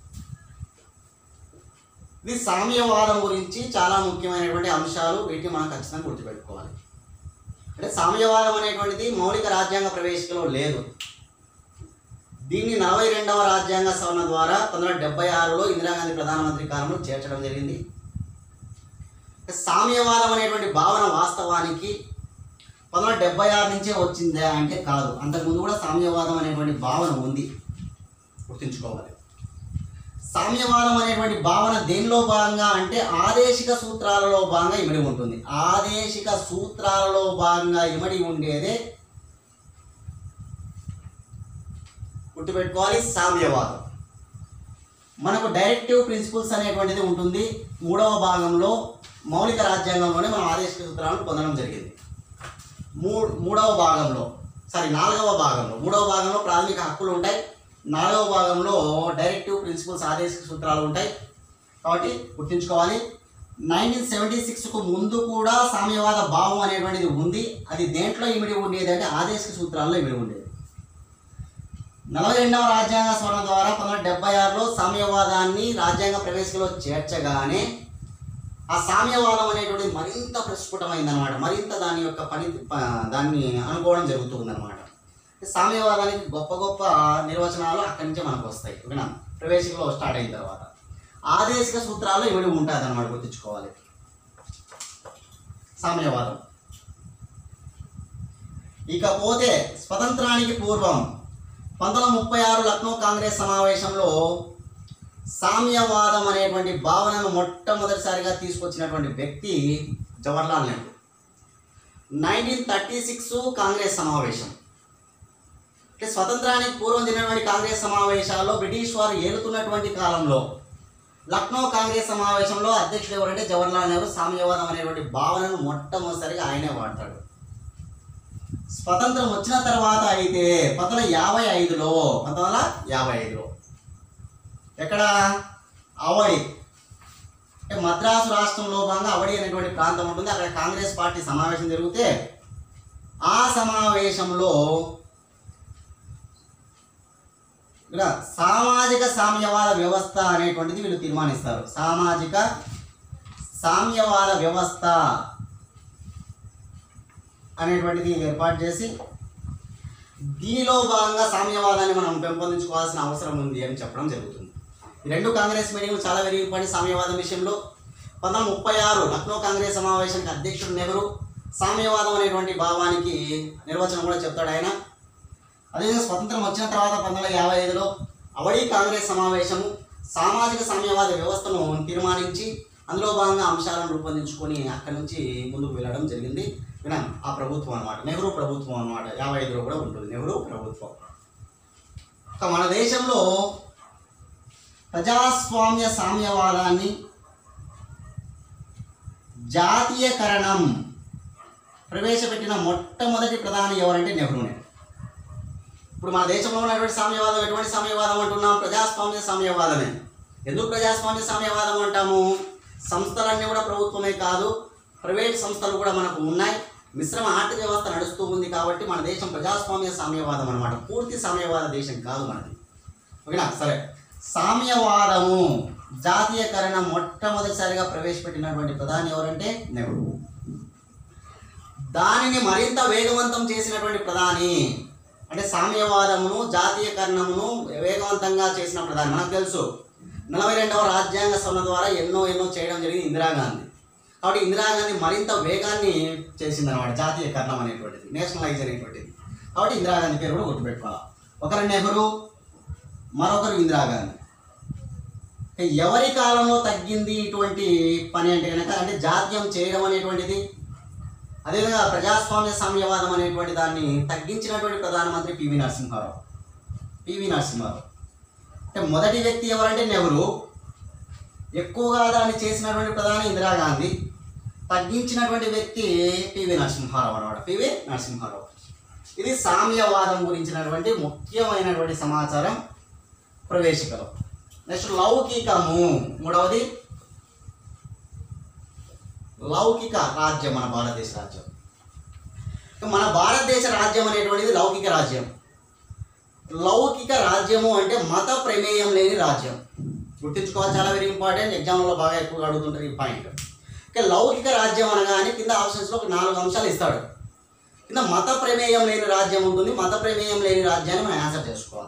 ఇది సామ్యవాదం గురించి చాలా ముఖ్యమైనటువంటి అంశాలు వీటిని మనం ఖచ్చితంగా గుర్తుపెట్టుకోవాలి అంటే సామ్యవాదం అనేటువంటిది మౌలిక రాజ్యాంగ ప్రవేశికలో లేదు దీన్ని నలభై రెండవ రాజ్యాంగ సవరణ ద్వారా పంతొమ్మిది వందల డెబ్బై ఆరులో ఇందిరాగాంధీ ప్రధానమంత్రి కాలంలో చేర్చడం జరిగింది సామ్యవాదం అనేటువంటి భావన వాస్తవానికి పంతొమ్మిది వందల డెబ్బై ఆరు నుంచే వచ్చిందా అంటే కాదు అంతకుముందు కూడా సామ్యవాదం అనేటువంటి భావన ఉంది గుర్తుంచుకోవాలి సామ్యవాదం అనేటువంటి భావన దేనిలో భాగంగా అంటే ఆదేశిక సూత్రాలలో భాగంగా ఇమిడి ఉంటుంది ఆదేశిక సూత్రాలలో భాగంగా ఇమిడి ఉండేదే గుర్తుపెట్టుకోవాలి సామ్యవాదం మనకు డైరెక్టివ్ ప్రిన్సిపల్స్ అనేటువంటిది ఉంటుంది మూడవ భాగంలో మౌలిక రాజ్యాంగంలోనే మనం ఆదేశిక సూత్రాలను పొందడం జరిగింది మూ మూడవ భాగంలో సారీ నాలుగవ భాగంలో మూడవ భాగంలో ప్రాథమిక హక్కులు ఉంటాయి నాలుగవ భాగంలో డైరెక్టివ్ ప్రిన్సిపల్స్ ఆదేశిక సూత్రాలు ఉంటాయి కాబట్టి గుర్తుంచుకోవాలి నైన్టీన్ సెవెంటీ సిక్స్కు ముందు కూడా సామ్యవాద భావం అనేటువంటిది ఉంది అది దేంట్లో ఇమిడి ఉండేది అంటే ఆదేశిక సూత్రాల్లో ఇమిడి ఉండేది నలభై రెండవ రాజ్యాంగ సవరణ ద్వారా పంతొమ్మిది వందల డెబ్బై ఆరులో సామ్యవాదాన్ని రాజ్యాంగ ప్రవేశికలో చేర్చగానే ఆ సామ్యవాదం అనేటువంటిది మరింత ప్రస్ఫుటమైందనమాట మరింత దాని యొక్క పని ప- దాన్ని అనుకోవడం జరుగుతుందన్నమాట సామ్యవాదానికి గొప్ప గొప్ప నిర్వచనాలు అక్కడి నుంచే మనకు వస్తాయి ఓకేనా ప్రవేశికలో స్టార్ట్ అయిన తర్వాత ఆదేశిక సూత్రాలు ఇవిడి ఉంటుంది అనమాట గుర్తుంచుకోవాలి సామ్యవాదం ఇకపోతే స్వతంత్రానికి పూర్వం పంతొమ్మిది వందల ముప్పై ఆరు లక్నో కాంగ్రెస్ సమావేశంలో సామ్యవాదం అనేటువంటి భావనను మొట్టమొదటిసారిగా తీసుకొచ్చినటువంటి వ్యక్తి Jawaharlal Nehru nineteen thirty six Congress సమావేశం అంటే స్వతంత్రానికి పూర్వం జరిగినటువంటి కాంగ్రెస్ సమావేశాల్లో బ్రిటిష్ వారు ఏలుతున్నటువంటి కాలంలో లక్నో కాంగ్రెస్ సమావేశంలో అధ్యక్షుడు ఎవరంటే జవహర్లాల్ నెహ్రూ సామ్యవాదం అనేటువంటి భావనను మొట్టమొదటిసారిగా ఆయనే వాడతాడు స్వతంత్రం వచ్చిన తర్వాత అయితే పంతొమ్మిది వందల యాభై ఐదులో పంతొమ్మిది వందల యాభై ఐదులో ఎక్కడ అవడి అంటే మద్రాసు రాష్ట్రంలో భాగంగా అవడి అనేటువంటి ప్రాంతం ఉంటుంది అక్కడ కాంగ్రెస్ పార్టీ సమావేశం జరిగితే ఆ సమావేశంలో ఇక్కడ సామాజిక సామ్యవాద వ్యవస్థ అనేటువంటిది వీళ్ళు తీర్మానిస్తారు సామాజిక సామ్యవాద వ్యవస్థ అనేటువంటిది ఏర్పాటు చేసి దీనిలో భాగంగా సామ్యవాదాన్ని మనం పెంపొందించుకోవాల్సిన అవసరం ఉంది అని చెప్పడం జరుగుతుంది ఈ రెండు కాంగ్రెస్ మీటింగ్లు చాలా విరిగిపడి సామ్యవాదం విషయంలో పంతొమ్మిది వందల ముప్పై ఆరు లక్నో కాంగ్రెస్ సమావేశానికి అధ్యక్షుడు నెహ్రూ సామ్యవాదం అనేటువంటి భావానికి నిర్వచనం కూడా చెప్తాడు ఆయన అదేవిధంగా స్వతంత్రం వచ్చిన తర్వాత పంతొమ్మిది వందల యాభై ఐదులో అవడి కాంగ్రెస్ సమావేశము సామాజిక సామ్యవాద వ్యవస్థను తీర్మానించి అందులో భాగంగా అంశాలను రూపొందించుకొని అక్కడి నుంచి ముందుకు వెళ్ళడం జరిగింది వినా ఆ ప్రభుత్వం అన్నమాట నెహ్రూ ప్రభుత్వం అన్నమాట యాభై ఐదులో కూడా ఉంటుంది నెహ్రూ ప్రభుత్వం ఇక మన దేశంలో ప్రజాస్వామ్య సామ్యవాదాన్ని జాతీయకరణం ప్రవేశపెట్టిన మొట్టమొదటి ప్రధాని ఎవరంటే నెహ్రూనే ఇప్పుడు మన దేశంలో ఉన్నటువంటి సామ్యవాదం ఎటువంటి సామ్యవాదం అంటున్నాం ప్రజాస్వామ్య సామ్యవాదమే ఎందుకు ప్రజాస్వామ్య సామ్యవాదం అంటాము సంస్థలన్నీ కూడా ప్రభుత్వమే కాదు ప్రైవేట్ సంస్థలు కూడా మనకు ఉన్నాయి మిశ్రమ ఆర్థిక వ్యవస్థ నడుస్తూ ఉంది కాబట్టి మన దేశం ప్రజాస్వామ్య సామ్యవాదం అనమాట పూర్తి సామ్యవాద దేశం కాదు మనది ఓకేనా సరే సామ్యవాదము జాతీయకరణ మొట్టమొదటిసారిగా ప్రవేశపెట్టినటువంటి ప్రధాని ఎవరంటే నెహ్రూ దానిని మరింత వేగవంతం చేసినటువంటి ప్రధాని అంటే సామ్యవాదమును జాతీయకరణమును వేగవంతంగా చేసిన ప్రధాని మనకు తెలుసు నలభై రెండవ రాజ్యాంగ సభ ద్వారా ఎన్నో ఎన్నో చేయడం జరిగింది ఇందిరాగాంధీ కాబట్టి ఇందిరాగాంధీ మరింత వేగాన్ని చేసింది అనమాట జాతీయకరణం అనేటువంటిది నేషనలైజ్ అనేటువంటిది కాబట్టి ఇందిరాగాంధీ పేరు కూడా గుర్తుపెట్టుకోవాలి ఒకరు నెహ్రూ మరొకరు ఇందిరాగాంధీ ఇక ఎవరి కాలంలో తగ్గింది ఇటువంటి పని అంటే కనుక అంటే జాతీయం చేయడం అనేటువంటిది అదేవిధంగా ప్రజాస్వామ్య సామ్యవాదం అనేటువంటి దాన్ని తగ్గించినటువంటి ప్రధానమంత్రి పివి నరసింహారావు పివి నరసింహారావు అంటే మొదటి వ్యక్తి ఎవరంటే నెహ్రూ ఎక్కువగా దాన్ని చేసినటువంటి ప్రధాని ఇందిరాగాంధీ తగ్గించినటువంటి వ్యక్తి పివి నరసింహారావు అనమాట పివి నరసింహారావు ఇది సామ్యవాదం గురించినటువంటి ముఖ్యమైనటువంటి సమాచారం ప్రవేశికలో నెక్స్ట్ లౌకికము మూడవది లౌకిక రాజ్యం మన భారతదేశ రాజ్యం మన భారతదేశ రాజ్యం అనేటువంటిది లౌకిక రాజ్యం లౌకిక రాజ్యము అంటే మత ప్రమేయం లేని రాజ్యం గుర్తుంచుకోవాలి చాలా వెరీ ఇంపార్టెంట్ ఎగ్జామ్లో బాగా ఎక్కువగా అడుగుతుంటారు ఈ పాయింట్ ఇక లౌకిక రాజ్యం అనగానే కింద ఆప్షన్స్లో ఒక నాలుగు అంశాలు ఇస్తాడు కింద మత ప్రమేయం లేని రాజ్యం ఉంటుంది మత ప్రమేయం లేని రాజ్యాన్ని మనం ఆన్సర్ చేసుకోవాలి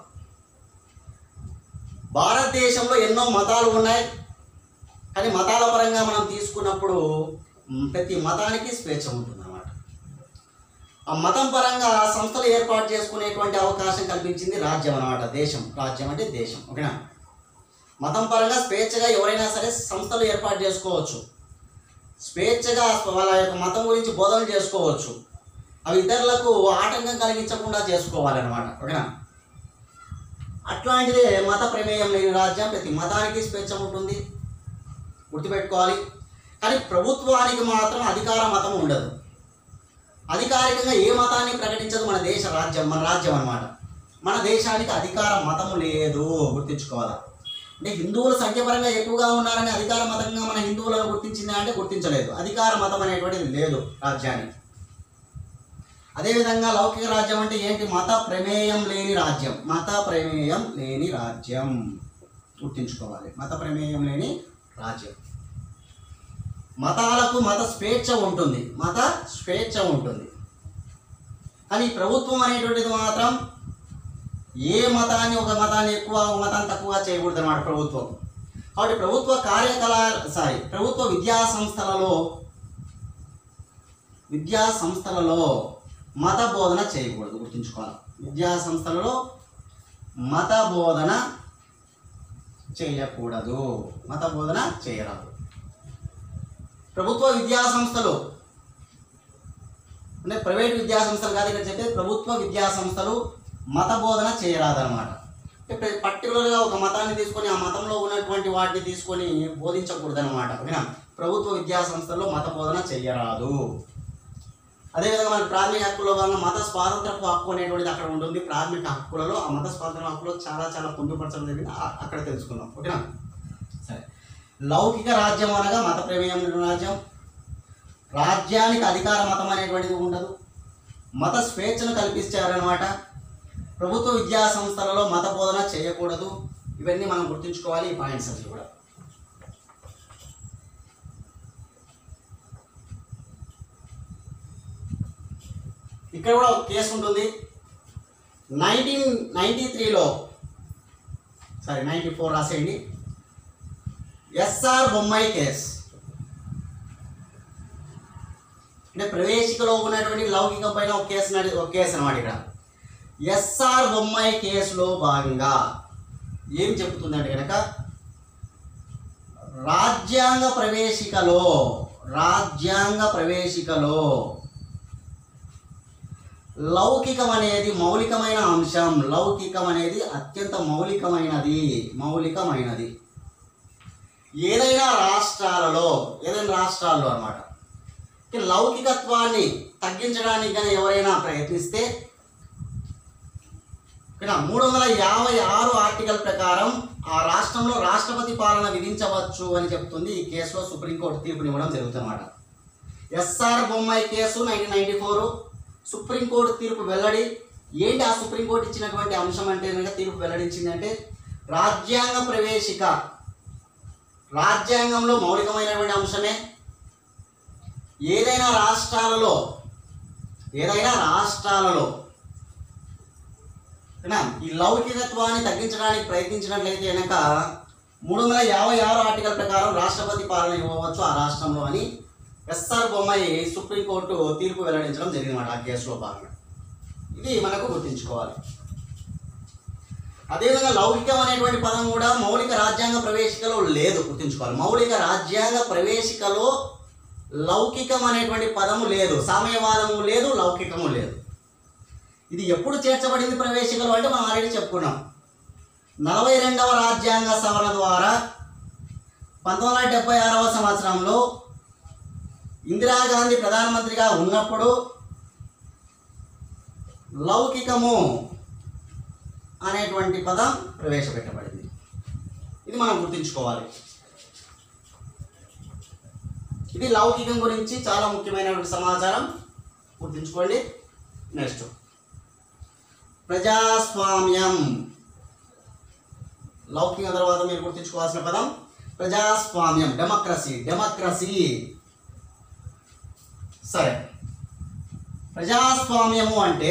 భారతదేశంలో ఎన్నో మతాలు ఉన్నాయి కానీ మతాల పరంగా మనం తీసుకున్నప్పుడు మ్, ప్రతి మతానికి స్వేచ్ఛ ఉంటుంది అన్నమాట ఆ మతం పరంగా సంస్థలు ఏర్పాటు చేసుకునేటువంటి అవకాశం కల్పించింది రాజ్యం అన్నమాట దేశం రాజ్యం అంటే దేశం ఓకేనా మతం పరంగా స్వేచ్ఛగా ఎవరైనా సరే సంస్థలు ఏర్పాటు చేసుకోవచ్చు స్వేచ్ఛగా వాళ్ళ యొక్క మతం గురించి బోధన చేసుకోవచ్చు అవి ఇతరులకు ఆటంకం కలిగించకుండా చేసుకోవాలన్నమాట ఓకేనా అట్లాంటిదే మత ప్రమేయం లేని రాజ్యం ప్రతి మతానికి స్వేచ్ఛ ఉంటుంది గుర్తుపెట్టుకోవాలి కానీ ప్రభుత్వానికి మాత్రం అధికార మతం ఉండదు అధికారికంగా ఏ మతాన్ని ప్రకటించదు మన దేశ రాజ్యం మన రాజ్యం అన్నమాట మన దేశానికి అధికార మతము లేదు గుర్తించుకోవాలి అంటే హిందువులు సంఖ్యపరంగా ఎక్కువగా ఉన్నారని అధికార మతంగా మన హిందువులను గుర్తించిందా అంటే గుర్తించలేదు అధికార మతం అనేటువంటిది లేదు రాజ్యానికి అదేవిధంగా లౌకిక రాజ్యం అంటే ఏంటి మత ప్రమేయం లేని రాజ్యం మత ప్రమేయం లేని రాజ్యం గుర్తించుకోవాలి మత ప్రమేయం లేని రాజ్యం మతాలకు మత స్వేచ్ఛ ఉంటుంది మత స్వేచ్ఛ ఉంటుంది కానీ ప్రభుత్వం అనేటువంటిది మాత్రం ఏ మతాన్ని ఒక మతాన్ని ఎక్కువ ఒక మతాన్ని తక్కువ చేయకూడదు అన్నమాట ప్రభుత్వం కాబట్టి ప్రభుత్వ కార్యకలా సారీ ప్రభుత్వ విద్యా సంస్థలలో విద్యా సంస్థలలో మత బోధన చేయకూడదు గుర్తుంచుకోవాలి విద్యా సంస్థలలో మత బోధన చేయకూడదు మత బోధన చేయరాదు ప్రభుత్వ విద్యా సంస్థలు అంటే ప్రైవేట్ విద్యా సంస్థలు కాదు ఇక్కడ చెప్పేది ప్రభుత్వ విద్యా సంస్థలు మత బోధన చేయరాదన్నమాట అంటే పర్టికులర్గా ఒక మతాన్ని తీసుకొని ఆ మతంలో ఉన్నటువంటి వాటిని తీసుకొని బోధించకూడదు అనమాట ఓకేనా ప్రభుత్వ విద్యా సంస్థల్లో మత బోధన చేయరాదు అదేవిధంగా మన ప్రాథమిక హక్కుల్లో భాగంగా మత స్వాతంత్రపు హక్కు అనేటువంటిది అక్కడ ఉంటుంది ప్రాథమిక హక్కులలో ఆ మత స్వాతంత్ర హక్కులో చాలా చాలా పొందుపరచడం జరిగింది ఆ- అక్కడ తెలుసుకుందాం ఓకేనా సరే లౌకిక రాజ్యం అనగా మత ప్రమేయం లేని రాజ్యం రాజ్యానికి అధికార మతం అనేటువంటిది ఉండదు మత స్వేచ్ఛను కల్పించారనమాట ప్రభుత్వ విద్యా సంస్థలలో మత బోధన చేయకూడదు ఇవన్నీ మనం గుర్తుంచుకోవాలి ఈ పాయింట్స్ అన్ని కూడా ఇక్కడ కూడా ఒక కేసు ఉంటుంది నైన్టీన్ నైంటీ త్రీలో సారీ నైంటీ ఫోర్ రాసేయండి ఎస్ఆర్ బొమ్మాయి కేస్ అంటే ప్రవేశికలో ఉన్నటువంటి లౌకికం పైన ఒక కేసు నడి ఒక కేసు అనమాట ఇక్కడ ఎస్ఆర్ బొమ్మాయి కేసులో భాగంగా ఏం చెబుతుందంటే కనుక రాజ్యాంగ ప్రవేశికలో రాజ్యాంగ ప్రవేశికలో లౌకికం అనేది మౌలికమైన అంశం లౌకికం అనేది అత్యంత మౌలికమైనది మౌలికమైనది ఏదైనా రాష్ట్రాలలో ఏదైనా రాష్ట్రాల్లో అన్నమాట ఈ లౌకికత్వాన్ని తగ్గించడానికి కానీ ఎవరైనా ప్రయత్నిస్తే ఇక్కడ మూడు వందల యాభై ఆరు ఆర్టికల్ ప్రకారం ఆ రాష్ట్రంలో రాష్ట్రపతి పాలన విధించవచ్చు అని చెప్తుంది ఈ కేసులో సుప్రీంకోర్టు తీర్పునివ్వడం జరుగుతుందన్నమాట SR Bommai case nineteen ninety four supreme court తీర్పు వెల్లడి ఏంటి ఆ సుప్రీంకోర్టు ఇచ్చినటువంటి అంశం అంటే కనుక తీర్పు వెల్లడించింది అంటే రాజ్యాంగ ప్రవేశిక రాజ్యాంగంలో మౌలికమైనటువంటి అంశమే ఏదైనా రాష్ట్రాలలో ఏదైనా రాష్ట్రాలలో ఓకేనా? ఈ లౌకికత్వాన్ని తగ్గించడానికి ప్రయత్నించినట్లయితే కనుక మూడు వందల యాభై ఆరు ఆర్టికల్ ప్రకారం రాష్ట్రపతి పాలన ఇవ్వవచ్చు ఆ రాష్ట్రంలో అని ఎస్ఆర్ బొమ్మాయి సుప్రీంకోర్టు తీర్పు వెల్లడించడం జరిగిందన్నమాట ఆ కేసులో భాగంగా ఇది మనకు గుర్తుంచుకోవాలి అదేవిధంగా లౌకికం అనేటువంటి పదం కూడా మౌలిక రాజ్యాంగ ప్రవేశికలో లేదు గుర్తుంచుకోవాలి మౌలిక రాజ్యాంగ ప్రవేశికలో లౌకికం అనేటువంటి పదము లేదు సామ్యవాదము లేదు లౌకికము లేదు ఇది ఎప్పుడు చేర్చబడింది ప్రవేశికలు అంటే మనం ఆల్రెడీ చెప్పుకున్నాం నలభై రెండవ రాజ్యాంగ సవరణ ద్వారా పంతొమ్మిది వందల డెబ్బై ఆరవ సంవత్సరంలో ఇందిరాగాంధీ ప్రధానమంత్రిగా ఉన్నప్పుడు లౌకికము అనేటువంటి పదం ప్రవేశపెట్టబడింది ఇది మనం గుర్తుంచుకోవాలి ఇది లౌకికం గురించి చాలా ముఖ్యమైనటువంటి సమాచారం గుర్తుంచుకోండి నెక్స్ట్ ప్రజాస్వామ్యం లౌకిక తర్వాత మీరు గుర్తుంచుకోవాల్సిన పదం ప్రజాస్వామ్యం డెమోక్రసీ డెమోక్రసీ సరే ప్రజాస్వామ్యము అంటే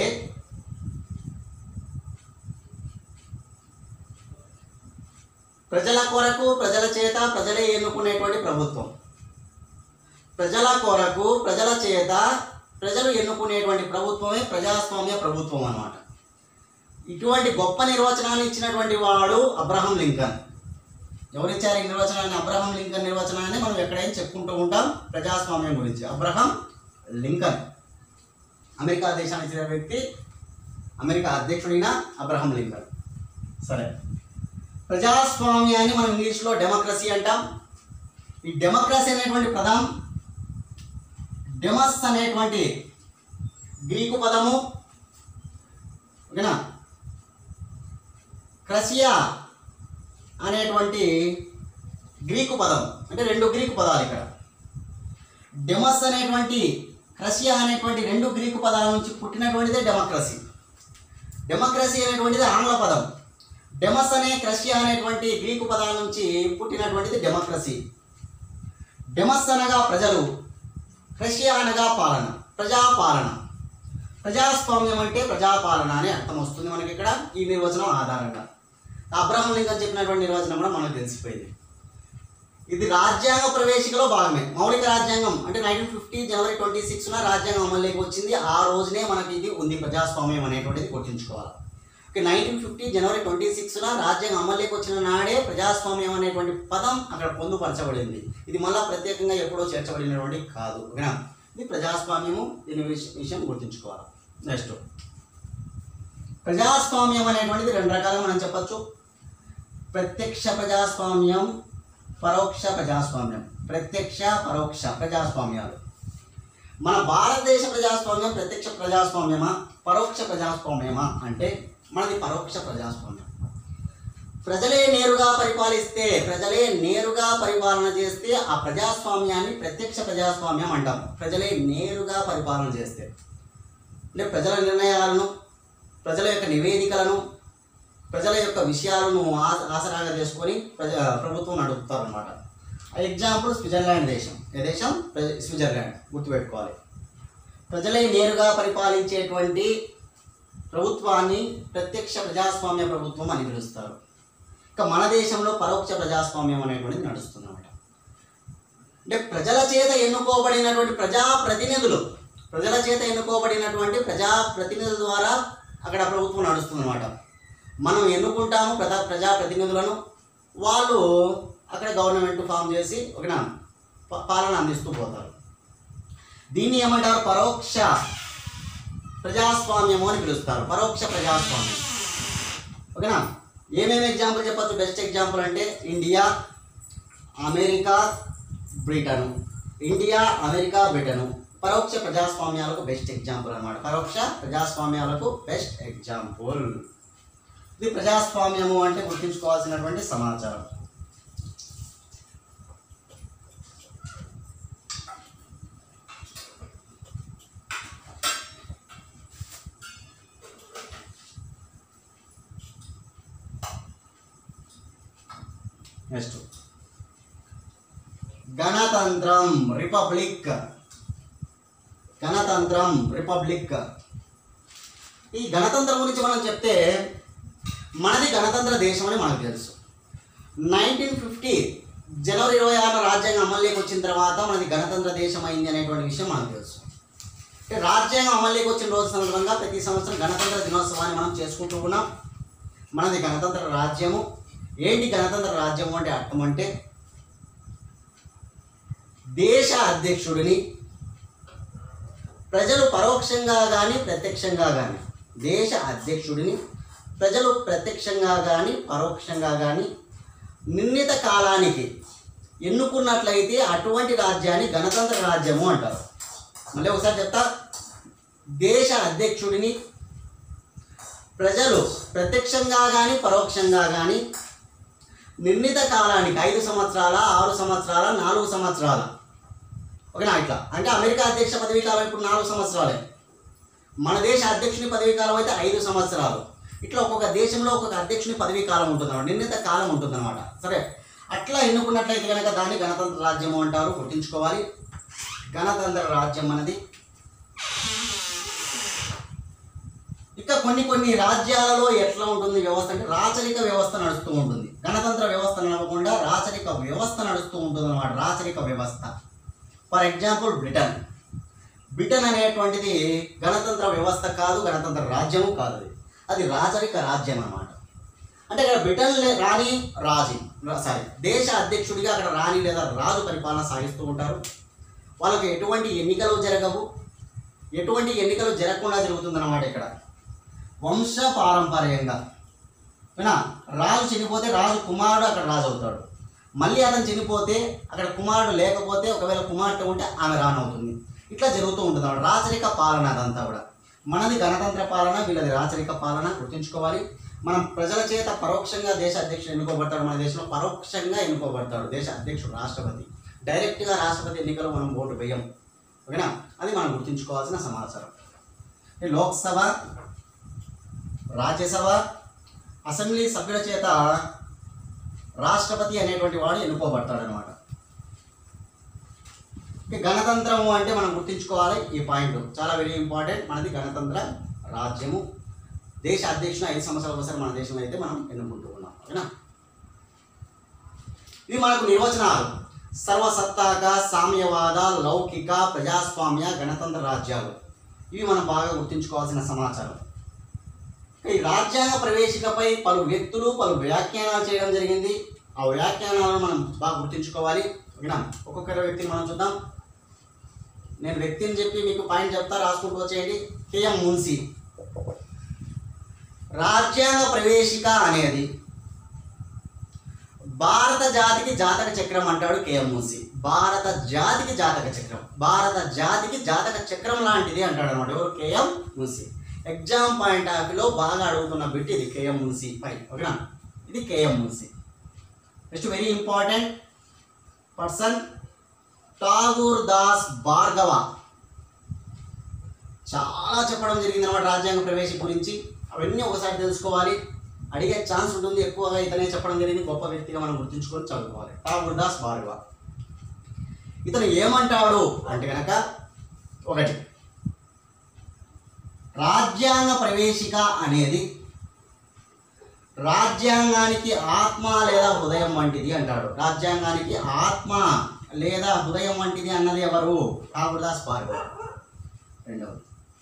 ప్రజల కొరకు ప్రజల చేత ప్రజలే ఎన్నుకునేటువంటి ప్రభుత్వం ప్రజల కొరకు ప్రజల చేత ప్రజలు ఎన్నుకునేటువంటి ప్రభుత్వమే ప్రజాస్వామ్య ప్రభుత్వం అన్నమాట ఇటువంటి గొప్ప నిర్వచనాన్ని ఇచ్చినటువంటి వాడు అబ్రహం లింకన్ ఎవరిచ్చారు ఈ నిర్వచనాన్ని అబ్రహం లింకన్ నిర్వచనాన్ని మనం ఎక్కడైనా చెప్పుకుంటూ ఉంటాం ప్రజాస్వామ్యం గురించి అబ్రహం లింకన్ అమెరికా దేశానికి చెందిన వ్యక్తి అమెరికా అధ్యక్షుడైన అబ్రహం లింకన్ సరే ప్రజాస్వామ్యాన్ని మనం ఇంగ్లీష్లో డెమోక్రసీ అంటాం ఈ డెమోక్రసీ అనేటువంటి పదం డెమస్ అనేటువంటి గ్రీకు పదము ఓకేనా క్రసియా అనేటువంటి గ్రీకు పదం అంటే రెండు గ్రీకు పదాలు ఇక్కడ డెమస్ అనేటువంటి క్రసియా అనేటువంటి రెండు గ్రీకు పదాల నుంచి పుట్టినటువంటిదే డెమోక్రసీ డెమోక్రసీ అనేటువంటిది ఆంగ్ల పదం డెమస్ అనే క్రషియా అనేటువంటి గ్రీకు పదాల నుంచి పుట్టినటువంటిది డెమోక్రసీ డెమస్ అనగా ప్రజలు క్రషియా అనగా పాలన ప్రజాపాలన ప్రజాస్వామ్యం అంటే ప్రజాపాలన అనే అర్థం వస్తుంది మనకి ఇక్కడ ఈ నిర్వచనం ఆధారంగా అబ్రహం లింకన్ చెప్పినటువంటి నిర్వచనం కూడా మనకు తెలిసిపోయింది ఇది రాజ్యాంగ ప్రవేశికలో భాగమే మౌలిక రాజ్యాంగం అంటే నైన్టీన్ ఫిఫ్టీ జనవరి ట్వంటీ సిక్స్న రాజ్యాంగం అమల్లోకి వచ్చింది ఆ రోజునే మనకి ఇది ఉంది ప్రజాస్వామ్యం అనేటువంటిది గుర్తుంచుకోవాలి okay nineteen fifty January twenty సిక్స్న రాజ్యాంగం అమల్లోకి వచ్చిన నాడే ప్రజాస్వామ్యం అనేటువంటి పదం అక్కడ పొందుపరచబడింది ఇది మళ్ళా ప్రత్యేకంగా ఎప్పుడో చేర్చబడినటువంటి కాదు ఓకేనా ఇది ప్రజాస్వామ్యము దీని విష- విషయం గుర్తుంచుకోవాలి నెక్స్ట్ ప్రజాస్వామ్యం అనేటువంటిది రెండు రకాలుగా మనం చెప్పొచ్చు ప్రత్యక్ష ప్రజాస్వామ్యం పరోక్ష ప్రజాస్వామ్యం ప్రత్యక్ష పరోక్ష ప్రజాస్వామ్యాలు మన భారతదేశ ప్రజాస్వామ్యం ప్రత్యక్ష ప్రజాస్వామ్యమా పరోక్ష ప్రజాస్వామ్యమా అంటే మనది పరోక్ష ప్రజాస్వామ్యం ప్రజలే నేరుగా పరిపాలిస్తే ప్రజలే నేరుగా పరిపాలన చేస్తే ఆ ప్రజాస్వామ్యాన్ని ప్రత్యక్ష ప్రజాస్వామ్యం అంటాం ప్రజలే నేరుగా పరిపాలన చేస్తే అంటే ప్రజల నిర్ణయాలను ప్రజల యొక్క నివేదికలను ప్రజల యొక్క విషయాలను ఆ- ఆసరాగా చేసుకొని ప్రజ ప్రభుత్వం నడుపుతారు అనమాట ఆ ఎగ్జాంపుల్ స్విట్జర్లాండ్ దేశం ఏ దేశం ప్రజ- స్విట్జర్లాండ్ గుర్తుపెట్టుకోవాలి ప్రజలే నేరుగా పరిపాలించేటువంటి ప్రభుత్వాన్ని ప్రత్యక్ష ప్రజాస్వామ్య ప్రభుత్వం అని పిలుస్తారు ఇక మన దేశంలో పరోక్ష ప్రజాస్వామ్యం అనేటువంటిది నడుస్తుంది అనమాట అంటే ప్రజల చేత ఎన్నుకోబడినటువంటి ప్రజాప్రతినిధులు ప్రజల చేత ఎన్నుకోబడినటువంటి ప్రజాప్రతినిధుల ద్వారా అక్కడ ప్రభుత్వం నడుస్తుంది అనమాట మనం ఎన్నుకుంటాము ప్రజా ప్రజాప్రతినిధులను వాళ్ళు అక్కడ గవర్నమెంట్ ఫామ్ చేసి ఒక పాలన అందిస్తూ పోతారు దీన్ని ఏమంటారు పరోక్ష ప్రజాస్వామ్యము అని పిలుస్తారు పరోక్ష ప్రజాస్వామ్యం ఓకేనా ఏమేమి ఎగ్జాంపుల్ చెప్పచ్చు బెస్ట్ ఎగ్జాంపుల్ అంటే India America Britain India America Britain పరోక్ష ప్రజాస్వామ్యాలకు బెస్ట్ ఎగ్జాంపుల్ అన్నమాట పరోక్ష ప్రజాస్వామ్యాలకు బెస్ట్ ఎగ్జాంపుల్ ఇది ప్రజాస్వామ్యము అంటే గుర్తుంచుకోవాల్సినటువంటి సమాచారం నెక్స్ట్ గణతంత్రం రిపబ్లిక్ గణతంత్రం రిపబ్లిక్ ఈ గణతంత్రం గురించి మనం చెప్తే మనది గణతంత్ర దేశం అని మనకు తెలుసు నైన్టీన్ ఫిఫ్టీ జనవరి ఇరవై ఆరున రాజ్యాంగం అమల్లోకి వచ్చిన తర్వాత మనది గణతంత్ర దేశం అయింది అనేటువంటి విషయం మనకు తెలుసు అంటే రాజ్యాంగం అమల్లోకి వచ్చిన రోజు సందర్భంగా ప్రతి సంవత్సరం గణతంత్ర దినోత్సవాన్ని మనం చేసుకుంటూ ఉన్నాం మనది గణతంత్ర రాజ్యము ఏంటి గణతంత్ర రాజ్యము అంటే అర్థం అంటే దేశ అధ్యక్షుడిని ప్రజలు పరోక్షంగా కానీ ప్రత్యక్షంగా కానీ దేశ అధ్యక్షుడిని ప్రజలు ప్రత్యక్షంగా కానీ పరోక్షంగా కానీ నిర్ణీత కాలానికి ఎన్నుకున్నట్లయితే అటువంటి రాజ్యాన్ని గణతంత్ర రాజ్యము అంటారు మళ్ళీ ఒకసారి చెప్తా దేశ అధ్యక్షుడిని ప్రజలు ప్రత్యక్షంగా కానీ పరోక్షంగా కానీ నిర్ణీత కాలానికి ఐదు సంవత్సరాల ఆరు సంవత్సరాల నాలుగు సంవత్సరాల ఓకేనా ఇట్లా అంటే అమెరికా అధ్యక్ష పదవీ కాలం ఇప్పుడు నాలుగు సంవత్సరాలే మన దేశ అధ్యక్షుని పదవీ కాలం అయితే ఐదు సంవత్సరాలు ఇట్లా ఒక్కొక్క దేశంలో ఒక్కొక్క అధ్యక్షుని పదవీ కాలం ఉంటుందన్నమాట నిర్ణీత కాలం ఉంటుందన్నమాట సరే అట్లా ఎన్నుకున్నట్లయితే కనుక దాన్ని గణతంత్ర రాజ్యము అంటారు గుర్తుంచుకోవాలి గణతంత్ర రాజ్యం అనేది కొన్ని కొన్ని రాజ్యాలలో ఎట్లా ఉంటుంది వ్యవస్థ అంటే రాచరిక వ్యవస్థ నడుస్తూ ఉంటుంది గణతంత్ర వ్యవస్థ నడవకుండా రాచరిక వ్యవస్థ నడుస్తూ ఉంటుంది అన్నమాట రాచరిక వ్యవస్థ ఫర్ ఎగ్జాంపుల్ బ్రిటన్ బ్రిటన్ అనేటువంటిది గణతంత్ర వ్యవస్థ కాదు గణతంత్ర రాజ్యము కాదు అది అది రాచరిక రాజ్యం అన్నమాట అంటే ఇక్కడ బ్రిటన్ లే- రాణి రాజు సారీ దేశ అధ్యక్షుడిగా అక్కడ రాణి లేదా రాజు పరిపాలన సాగిస్తూ ఉంటారు వాళ్ళకి ఎటువంటి ఎన్నికలు జరగవు ఎటువంటి ఎన్నికలు జరగకుండా జరుగుతుందన్నమాట ఇక్కడ వంశ పారంపర్యంగా వినా రాజు చనిపోతే రాజు కుమారుడు అక్కడ రాజు అవుతాడు మళ్ళీ అతను చనిపోతే అక్కడ కుమారుడు లేకపోతే ఒకవేళ కుమార్తె ఉంటే ఆమె రానవుతుంది ఇట్లా జరుగుతూ ఉంటుంది అన్నమాట రాచరిక పాలన అదంతా కూడా మనది గణతంత్ర పాలన వీళ్ళది రాచరిక పాలన గుర్తుంచుకోవాలి మనం ప్రజల చేత పరోక్షంగా దేశ అధ్యక్షుడు ఎన్నుకోబడతాడు మన దేశంలో పరోక్షంగా ఎన్నుకోబడతాడు దేశ అధ్యక్షుడు రాష్ట్రపతి డైరెక్ట్గా రాష్ట్రపతి ఎన్నికలు మనం ఓటు వేయం ఓకేనా అది మనం గుర్తుంచుకోవాల్సిన సమాచారం ఈ లోక్సభ రాజ్యసభ అసెంబ్లీ సభ్యుల చేత రాష్ట్రపతి అనేటువంటి వాడు ఎన్నుకోబడతాడు అనమాట గణతంత్రము అంటే మనం గుర్తుంచుకోవాలి ఈ పాయింట్ చాలా వెరీ ఇంపార్టెంట్ మనది గణతంత్ర రాజ్యము దేశ అధ్యక్షుడు ఐదు సంవత్సరాల ఒకసారి మన దేశంలో అయితే మనం ఎన్నుకుంటూ ఉన్నాం ఓకేనా ఇవి మనకు నిర్వచనాలు సర్వసత్తాక సామ్యవాద లౌకిక ప్రజాస్వామ్య గణతంత్ర రాజ్యాలు ఇవి మనం బాగా గుర్తుంచుకోవాల్సిన సమాచారం ఈ రాజ్యాంగ ప్రవేశికపై పలు వ్యక్తులు పలు వ్యాఖ్యానాలు చేయడం జరిగింది ఆ వ్యాఖ్యానాలను మనం బాగా గుర్తుంచుకోవాలి ఓకేనా ఒక్కొక్కరి వ్యక్తిని మనం చూద్దాం నేను వ్యక్తిని చెప్పి మీకు పాయింట్ చెప్తా రాసుకుంటూ వచ్చేయండి కేఎం మున్సి రాజ్యాంగ ప్రవేశిక అనేది భారత జాతికి జాతక చక్రం అంటాడు కేఎం మున్సి భారత జాతికి జాతక చక్రం భారత జాతికి జాతక చక్రం లాంటిది అంటాడు అనమాట ఎవరు KM Munshi exam point of లో బాగా అడుగుతున్న బిట్ ఇది కేఎం మున్సి పై ఓకేనా ఇది KM Munshi next very important person Thakur Das Bhargava చాలా చెప్పడం జరిగింది అనమాట రాజ్యాంగ ప్రవేశం గురించి అవన్నీ ఒకసారి తెలుసుకోవాలి అడిగే ఛాన్స్ ఉంటుంది ఎక్కువగా ఇతనే చెప్పడం జరిగింది గొప్ప వ్యక్తిగా మనం గుర్తుంచుకొని చదువుకోవాలి ఠాగూర్ దాస్ భార్గవ ఇతను ఏమంటాడు అంటే కనుక ఒకటి రాజ్యాంగ ప్రవేశిక అనేది రాజ్యాంగానికి ఆత్మ లేదా హృదయం వంటిది అంటాడు రాజ్యాంగానికి ఆత్మ లేదా హృదయం వంటిది అన్నది ఎవరు ఠాగూర్దాస్ భార్గవ రెండవది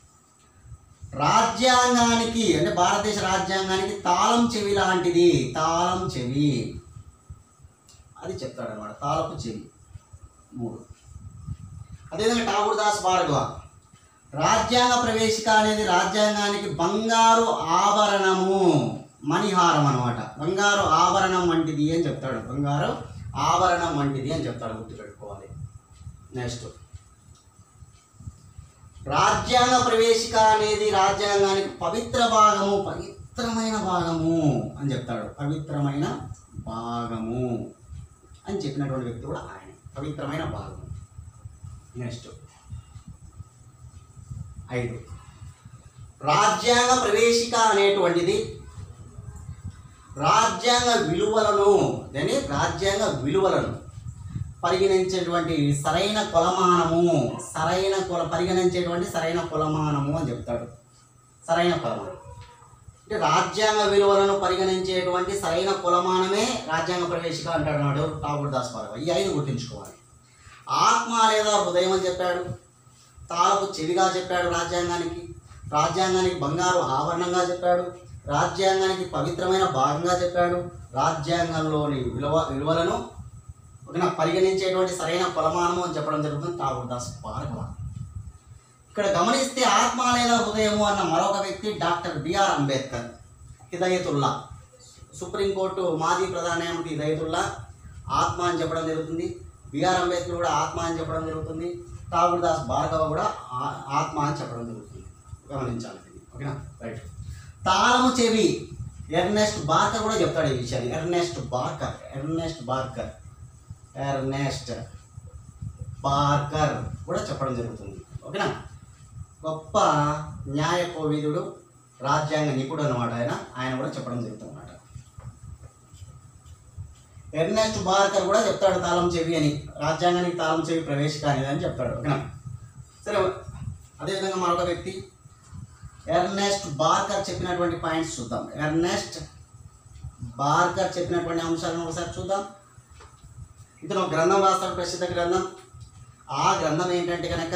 రాజ్యాంగానికి అంటే భారతదేశ రాజ్యాంగానికి తాళం చెవి లాంటిది తాళం చెవి అది చెప్తాడు అనమాట తాళపు చెవి మూడు అదేవిధంగా ఠాగూర్ దాస్ భార్గవ రాజ్యాంగ ప్రవేశిక అనేది రాజ్యాంగానికి బంగారు ఆభరణము మణిహారం అనమాట బంగారు ఆభరణం వంటిది అని చెప్తాడు బంగారు ఆభరణం వంటిది అని చెప్తాడు గుర్తుపెట్టుకోవాలి నెక్స్ట్ రాజ్యాంగ ప్రవేశిక అనేది రాజ్యాంగానికి పవిత్ర భాగము పవిత్రమైన భాగము అని చెప్తాడు పవిత్రమైన భాగము అని చెప్పినటువంటి వ్యక్తి కూడా ఆయన పవిత్రమైన భాగము నెక్స్ట్ ఐదు రాజ్యాంగ ప్రవేశిక అనేటువంటిది రాజ్యాంగ విలువలను దాని రాజ్యాంగ విలువలను పరిగణించేటువంటి సరైన కొలమానము సరైన కొల పరిగణించేటువంటి సరైన కొలమానము అని చెప్తాడు సరైన కొలమానం అంటే రాజ్యాంగ విలువలను పరిగణించేటువంటి సరైన కొలమానమే రాజ్యాంగ ప్రవేశిక అంటాడు అన్నాడు ఎవరు? ఠాగూర్ దాస్ భార్గవ ఈ ఐదు గుర్తుంచుకోవాలి ఆత్మ లేదా హృదయం అని చెప్పాడు తాళపు చెవిగా చెప్పాడు రాజ్యాంగానికి రాజ్యాంగానికి బంగారు ఆభరణంగా చెప్పాడు రాజ్యాంగానికి పవిత్రమైన భాగంగా చెప్పాడు రాజ్యాంగంలోని విలువ విలువలను ఒక పరిగణించేటువంటి సరైన కొలమానము అని చెప్పడం జరుగుతుంది ఠాగూర్ దాస్ భార్గవ ఇక్కడ గమనిస్తే ఆత్మ లేదా హృదయము అన్న మరొక వ్యక్తి డాక్టర్ బిఆర్ అంబేద్కర్ హిదయతుల్లా సుప్రీంకోర్టు మాజీ ప్రధాన న్యాయమూర్తి హిదయతుల్లా ఆత్మ అని చెప్పడం జరుగుతుంది బిఆర్ అంబేద్కర్ కూడా ఆత్మ అని చెప్పడం జరుగుతుంది ఠాగూర్ దాస్ భార్గవ కూడా ఆ- ఆత్మ అని చెప్పడం జరుగుతుంది గమనించాలి ఇది. ఓకేనా రైట్ తాళము చెవి ఎర్నెస్ట్ బార్కర్ కూడా చెప్తాడు ఈ విషయాన్ని Ernest Barker Ernest Barker Ernest Barker కూడా చెప్పడం జరుగుతుంది ఓకేనా గొప్ప న్యాయ కోవిదుడు రాజ్యాంగ నిపుణుడు అనమాట ఆయన ఆయన కూడా చెప్పడం జరుగుతుంది అనమాట ఎర్నెస్ట్ బార్కర్ కూడా చెప్తాడు తాళం చెవి అని రాజ్యాంగానికి తాళం చెవి ప్రవేశిక అనేది అని చెప్తాడు ఓకేనా సరే అదేవిధంగా మరొక వ్యక్తి ఎర్నెస్ట్ బార్కర్ చెప్పినటువంటి పాయింట్స్ చూద్దాం ఎర్నెస్ట్ బార్కర్ చెప్పినటువంటి అంశాలను ఒకసారి చూద్దాం ఇతను ఒక గ్రంథం రాస్తాడు ప్రసిద్ధ గ్రంథం ఆ గ్రంథం ఏంటంటే కనుక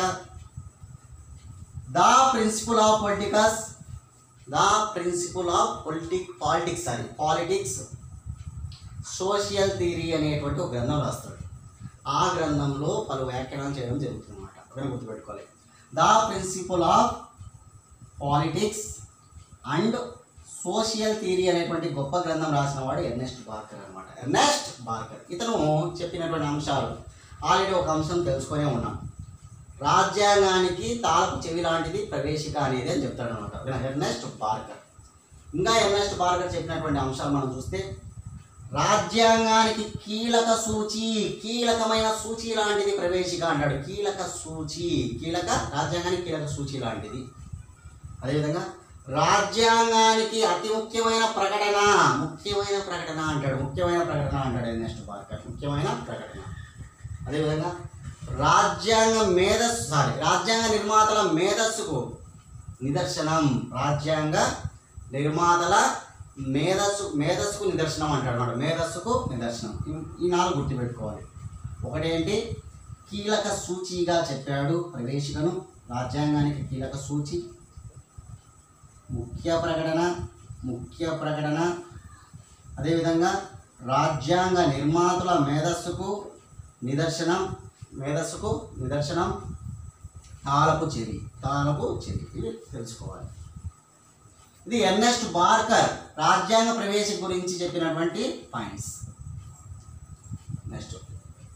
the principle of politics the principle of politic politics sorry politics social theory అనేటువంటి ఒక గ్రంథం రాస్తాడు ఆ గ్రంథంలో పలు వ్యాఖ్యానాలు చేయడం జరుగుతుంది అనమాట ఒకటి గుర్తుపెట్టుకోవాలి the principle of politics and social theory అనేటువంటి గొప్ప గ్రంథం రాసిన వాడు ఎర్నెస్ట్ బార్కర్ అనమాట ఎర్నెస్ట్ బార్కర్ ఇతను చెప్పినటువంటి అంశాలు ఆల్రెడీ ఒక అంశం తెలుసుకొనే ఉన్నాం రాజ్యాంగానికి తాళపు చెవి లాంటిది ప్రవేశిక అనేది అని చెప్తాడు అనమాట ఎర్నెస్ట్ బార్కర్ ఇంకా ఎర్నెస్ట్ బార్కర్ చెప్పినటువంటి అంశాలు మనం చూస్తే రాజ్యాంగానికి కీలక సూచి కీలకమైన సూచి లాంటిది ప్రవేశిక అంటాడు కీలక సూచి కీలక రాజ్యాంగానికి కీలక సూచి లాంటిది అదేవిధంగా రాజ్యాంగానికి అతి ముఖ్యమైన ప్రకటన ముఖ్యమైన ప్రకటన అంటాడు ముఖ్యమైన ప్రకటన అంటాడు నెక్స్ట్ బార్కర్ ముఖ్యమైన ప్రకటన అదేవిధంగా రాజ్యాంగ మేధస్సు సారీ రాజ్యాంగ నిర్మాతల మేధస్సుకు నిదర్శనం రాజ్యాంగ నిర్మాతల మేధస్సు మేధస్సుకు నిదర్శనం అంటాడు అన్నమాట మేధస్సుకు నిదర్శనం ఈ- ఈ నాలుగు గుర్తుపెట్టుకోవాలి ఒకటేంటి కీలక సూచిగా చెప్పాడు ప్రవేశికను రాజ్యాంగానికి కీలక సూచి ముఖ్య ప్రకటన ముఖ్య ప్రకటన అదేవిధంగా రాజ్యాంగ నిర్మాతల మేధస్సుకు నిదర్శనం మేధస్సుకు నిదర్శనం తాళపు చెవి తాళపు చెవి ఇవి తెలుసుకోవాలి ఇది ఎర్నెస్ట్ బార్కర్ రాజ్యాంగ ప్రవేశం గురించి చెప్పినటువంటి పాయింట్స్ నెక్స్ట్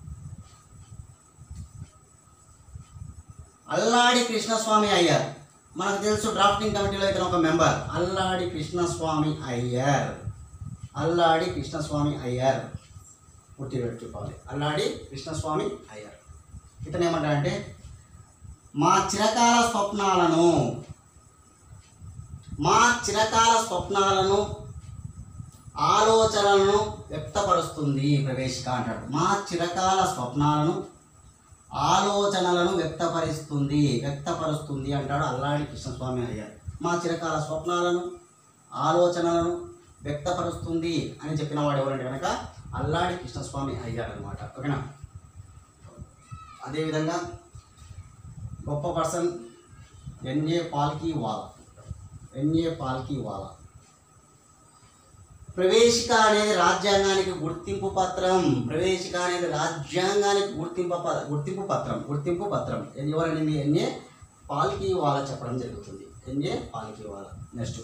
అల్లాడి కృష్ణస్వామి అయ్యర్ మనకు తెలుసు డ్రాఫ్టింగ్ కమిటీలో ఇతను ఒక మెంబర్ అల్లాడి కృష్ణస్వామి అయ్యర్ అల్లాడి కృష్ణస్వామి అయ్యర్ గుర్తుపెట్టుకోవాలి అల్లాడి కృష్ణస్వామి అయ్యర్ ఇతను ఏమంటాడంటే మా చిరకాల స్వప్నాలను మా చిరకాల స్వప్నాలను ఆలోచనలను వ్యక్తపరుస్తుంది ప్రవేశిక అంటాడు మా చిరకాల స్వప్నాలను ఆలోచనలను వ్యక్తపరుస్తుంది వ్యక్తపరుస్తుంది అంటాడు అల్లాడి కృష్ణస్వామి అయ్యారు మా చిరకాల స్వప్నాలను ఆలోచనలను వ్యక్తపరుస్తుంది అని చెప్పిన వాడు ఎవరంటే కనుక అల్లాడి కృష్ణస్వామి అయ్యారు అనమాట ఓకేనా అదేవిధంగా గొప్ప person NA Palkhivala NA Palkhivala ప్రవేశిక అనేది రాజ్యాంగానికి గుర్తింపు పత్రం ప్రవేశిక అనేది రాజ్యాంగానికి గుర్తింపు ప- గుర్తింపు పత్రం గుర్తింపు పత్రం ఇది ఎవరనేది ఎన్ఏ పాల్కీ వాల చెప్పడం జరుగుతుంది ఎన్ఏ పాల్కీ వాల నెక్స్ట్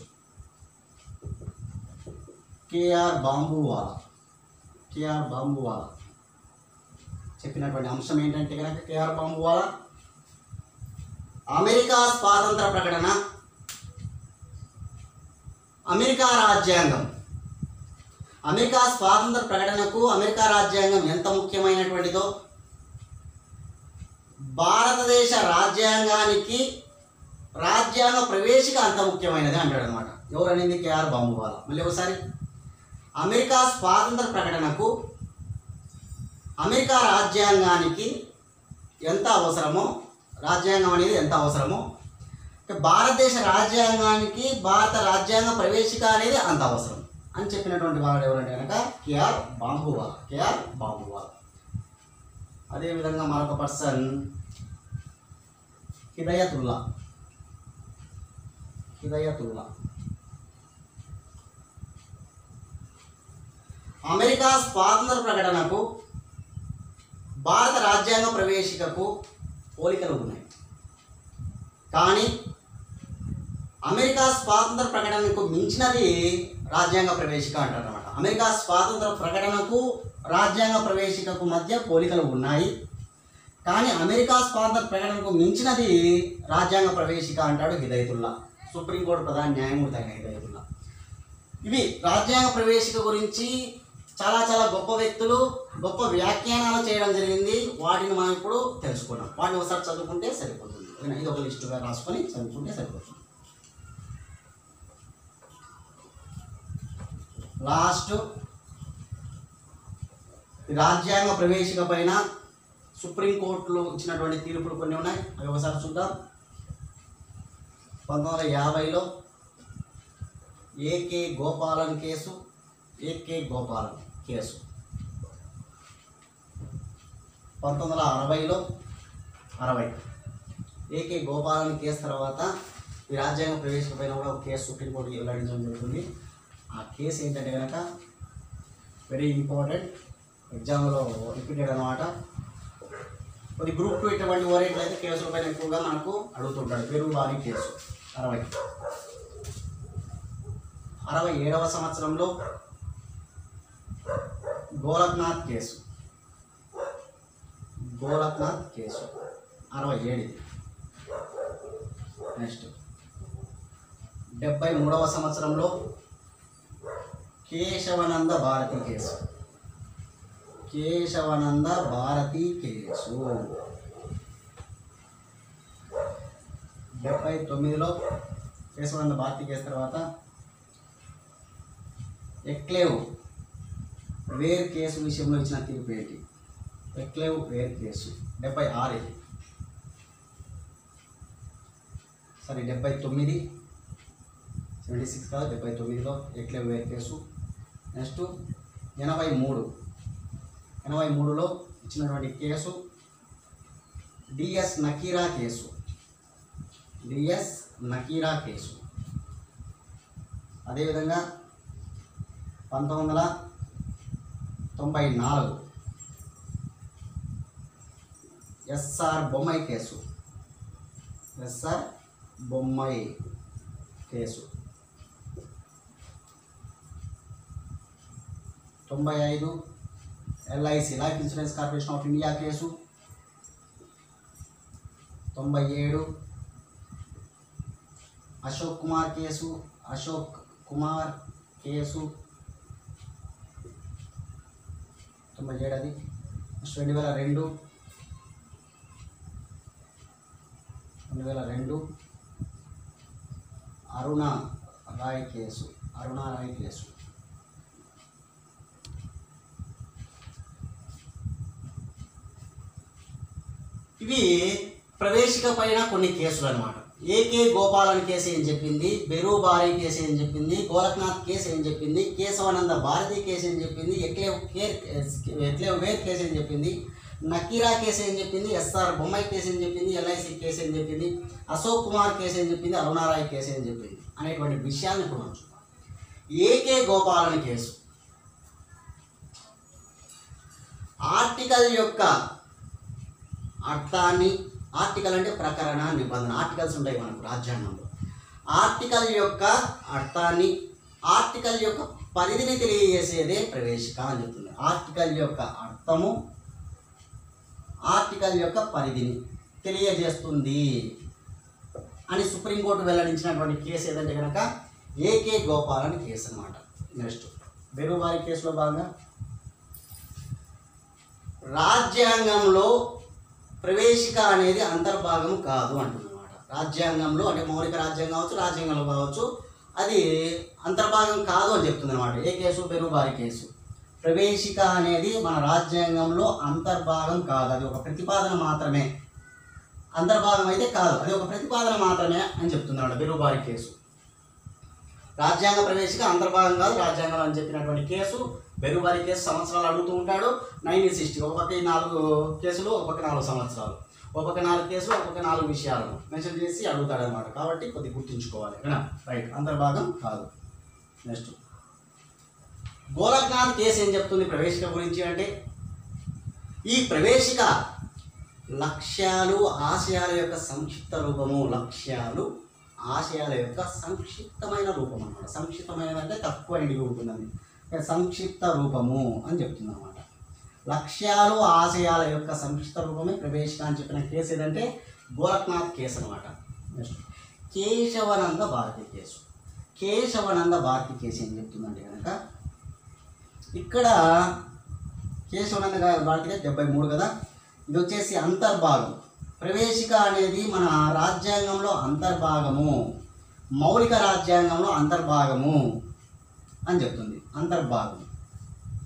కేఆర్ బాంబువాలా కేఆర్ బాంబువాలా చెప్పినటువంటి అంశం ఏంటంటే కనుక కేఆర్ బాంబువాలా అమెరికా స్వాతంత్ర ప్రకటన అమెరికా రాజ్యాంగం అమెరికా స్వాతంత్ర ప్రకటనకు అమెరికా రాజ్యాంగం ఎంత ముఖ్యమైనటువంటిదో భారతదేశ రాజ్యాంగానికి రాజ్యాంగ ప్రవేశిక అంత ముఖ్యమైనది అంటాడు అనమాట ఎవరనేది కేఆర్ బాంబువాల మళ్ళీ ఒకసారి అమెరికా స్వాతంత్ర ప్రకటనకు అమెరికా రాజ్యాంగానికి ఎంత అవసరమో రాజ్యాంగం అనేది ఎంత అవసరమో అంటే భారతదేశ రాజ్యాంగానికి భారత రాజ్యాంగ ప్రవేశిక అనేది అంత అవసరం అని చెప్పినటువంటి వాడు ఎవరంటే కనుక కేఆర్ బాంబువాల్ కేఆర్ బాంబువాల్ అదేవిధంగా మరొక పర్సన్ హిదయతుల్లా హిదయతుల్లా అమెరికా స్వాతంత్ర ప్రకటనకు భారత రాజ్యాంగ ప్రవేశికకు పోలికలు ఉన్నాయి కానీ అమెరికా స్వాతంత్ర ప్రకటనకు మించినది రాజ్యాంగ ప్రవేశిక అంటారు అనమాట అమెరికా స్వాతంత్ర ప్రకటనకు రాజ్యాంగ ప్రవేశికకు మధ్య పోలికలు ఉన్నాయి కానీ అమెరికా స్వాతంత్ర ప్రకటనకు మించినది రాజ్యాంగ ప్రవేశిక అంటాడు హిదయతుల్లా సుప్రీంకోర్టు ప్రధాన న్యాయమూర్తి అయిన హిదయతుల్లా ఇవి రాజ్యాంగ ప్రవేశిక గురించి చాలా చాలా గొప్ప వ్యక్తులు గొప్ప వ్యాఖ్యానాలు చేయడం జరిగింది వాటిని మనం ఇప్పుడు తెలుసుకున్నాం వాటిని ఒకసారి చదువుకుంటే సరిపోతుంది ఓకేనా? ఇది ఒక లిస్టుగా రాసుకొని చదువుకుంటే సరిపోతుంది లాస్ట్ ఈ రాజ్యాంగ ప్రవేశిక పైన సుప్రీంకోర్టులో ఇచ్చినటువంటి తీర్పులు కొన్ని ఉన్నాయి అవి ఒకసారి చూద్దాం పంతొమ్మిది వందల యాభైలో ఏకే గోపాలన్ కేసు ఏకే గోపాలన్ కేసు పంతొమ్మిది వందల అరవైలో అరవై ఏకే గోపాలన్ కేసు తర్వాత ఈ రాజ్యాంగ ప్రవేశపైన కూడా ఒక కేసు సుప్రీంకోర్టు వెల్లడించడం జరుగుతుంది ఆ కేసు ఏంటంటే కనుక వెరీ ఇంపార్టెంట్ ఎగ్జామ్లో రిపీటెడ్ అనమాట కొద్ది గ్రూప్ టూ ఇటువంటి ఓరియంట్ అయితే కేసుల పైన ఎక్కువగా మనకు అడుగుతుంటాడు పెరుగు బారీ కేసు అరవై అరవై ఏడవ సంవత్సరంలో గోరఖ్నాథ్ కేసు గోరఖ్నాథ్ కేసు అరవై ఏడు నెక్స్ట్ డెబ్బై మూడవ సంవత్సరంలో కేశవనంద భారతి కేసు కేశవనంద భారతి కేసు డెబ్బై తొమ్మిదిలో కేశవనంద భారతి కేసు తర్వాత ఎక్లేవ్ వేర్ కేసు విషయంలో ఇచ్చిన తీర్పు ఏంటి ఎక్లేవ్ వేర్ కేసు డెబ్బై ఆరు ఇది సారీ డెబ్బై తొమ్మిది సెవెంటీ సిక్స్ కాదు డెబ్బై తొమ్మిదిలో ఎక్లేవ్ వేర్ కేసు నెక్స్ట్ ఎనభై మూడు ఎనభై మూడులో ఇచ్చినటువంటి case DS Nakara case DS Nakara case అదేవిధంగా పంతొమ్మిది వందల తొంభై నాలుగు ఎస్ఆర్ బొమ్మాయి కేసు ఎస్ఆర్ బొమ్మాయి కేసు తొంభై ఐదు LIC life insurance corporation of India case తొంభై ఏడు అశోక్ కుమార్ కేసు అశోక్ కుమార్ కేసు తొంభై ఏడు అది నెక్స్ట్ రెండు వేల రెండు రెండు వేల రెండు అరుణ రాయ్ కేసు అరుణ రాయ్ కేసు ఇవి ప్రవేశిక పైన కొన్ని కేసులు అనమాట ఏకే గోపాలన్ కేసు ఏం చెప్పింది బెరు బారీ కేసు ఏం చెప్పింది గోరఖ్నాథ్ కేసు ఏం చెప్పింది కేశవానంద భారతి కేసు ఏం చెప్పింది Excel care Excel Wear case ఏం చెప్పింది నకీరా కేసు ఏం చెప్పింది ఎస్ఆర్ బొమ్మాయి కేసు ఏం చెప్పింది ఎల్ఐసి కేసు ఏం చెప్పింది అశోక్ కుమార్ కేసు ఏం చెప్పింది అరుణారాయ్ కేసు ఏం చెప్పింది అనేటువంటి విషయాన్ని ఇప్పుడు మనం చూద్దాం ఏకే గోపాలన్ కేసు ఆర్టికల్ యొక్క అర్థాన్ని ఆర్టికల్ అంటే ప్రకరణ నిబంధన ఆర్టికల్స్ ఉంటాయి మనకు రాజ్యాంగంలో ఆర్టికల్ యొక్క అర్థాన్ని ఆర్టికల్ యొక్క పరిధిని తెలియజేసేదే ప్రవేశిక అని చెప్తుంది ఆర్టికల్ యొక్క అర్థము ఆర్టికల్ యొక్క పరిధిని తెలియజేస్తుంది అని సుప్రీంకోర్టు వెల్లడించినటువంటి కేసు ఏదంటే కనుక ఏకే గోపాల్ కేసు అనమాట నెక్స్ట్ బెరువారి కేసులో భాగంగా రాజ్యాంగంలో ప్రవేశిక అనేది అంతర్భాగం కాదు అంటున్నమాట రాజ్యాంగంలో అంటే మౌలిక రాజ్యాంగం కావచ్చు రాజ్యాంగంలో కావచ్చు అది అంతర్భాగం కాదు అని చెప్తుంది అనమాట ఏ కేసు బెరుబారి కేసు ప్రవేశిక అనేది మన రాజ్యాంగంలో అంతర్భాగం కాదు అది ఒక ప్రతిపాదన మాత్రమే అంతర్భాగం అయితే కాదు అది ఒక ప్రతిపాదన మాత్రమే అని చెప్తుంది అనమాట బెరుబారి కేసు రాజ్యాంగ ప్రవేశిక అంతర్భాగం కాదు రాజ్యాంగం అని చెప్పినటువంటి కేసు బెరుబారి కేసు సంవత్సరాలు అడుగుతూ ఉంటాడు నైన్టీన్ సిక్స్టీ ఒక పక్క ఈ నాలుగు కేసులు ఒక పక్క నాలుగు సంవత్సరాలు ఒక పక్క నాలుగు కేసులు ఒక పక్క నాలుగు విషయాలను మెన్షన్ చేసి అడుగుతాడు అనమాట కాబట్టి కొద్ది గుర్తుంచుకోవాలి ఓకేనా రైట్ అంతర్భాగం కాదు నెక్స్ట్ గోరఖ్నాథ్ కేసు ఏం చెప్తుంది ప్రవేశిక గురించి అంటే ఈ ప్రవేశిక లక్ష్యాలు ఆశయాల యొక్క సంక్షిప్త రూపము లక్ష్యాలు ఆశయాల యొక్క సంక్షిప్తమైన రూపం అన్నమాట సంక్షిప్తమైనది అంటే తక్కువ నిడిగి ఉంటుందని అంటే సంక్షిప్త రూపము అని చెప్తుంది అనమాట లక్ష్యాలు ఆశయాల యొక్క సంక్షిప్త రూపమే ప్రవేశిక అని చెప్పిన కేసు ఏదంటే గోరఖ్నాథ్ కేసు అనమాట next Kesavananda Bharati case Kesavananda Bharati case ఏం చెప్తుందంటే కనుక ఇక్కడ కేశవనంద గా- భారతి కేసు డెబ్బై మూడు కదా ఇది వచ్చేసి అంతర్భాగం ప్రవేశిక అనేది మన రాజ్యాంగంలో అంతర్భాగము మౌలిక రాజ్యాంగంలో అంతర్భాగము అని చెప్తుంది అంతర్భాగం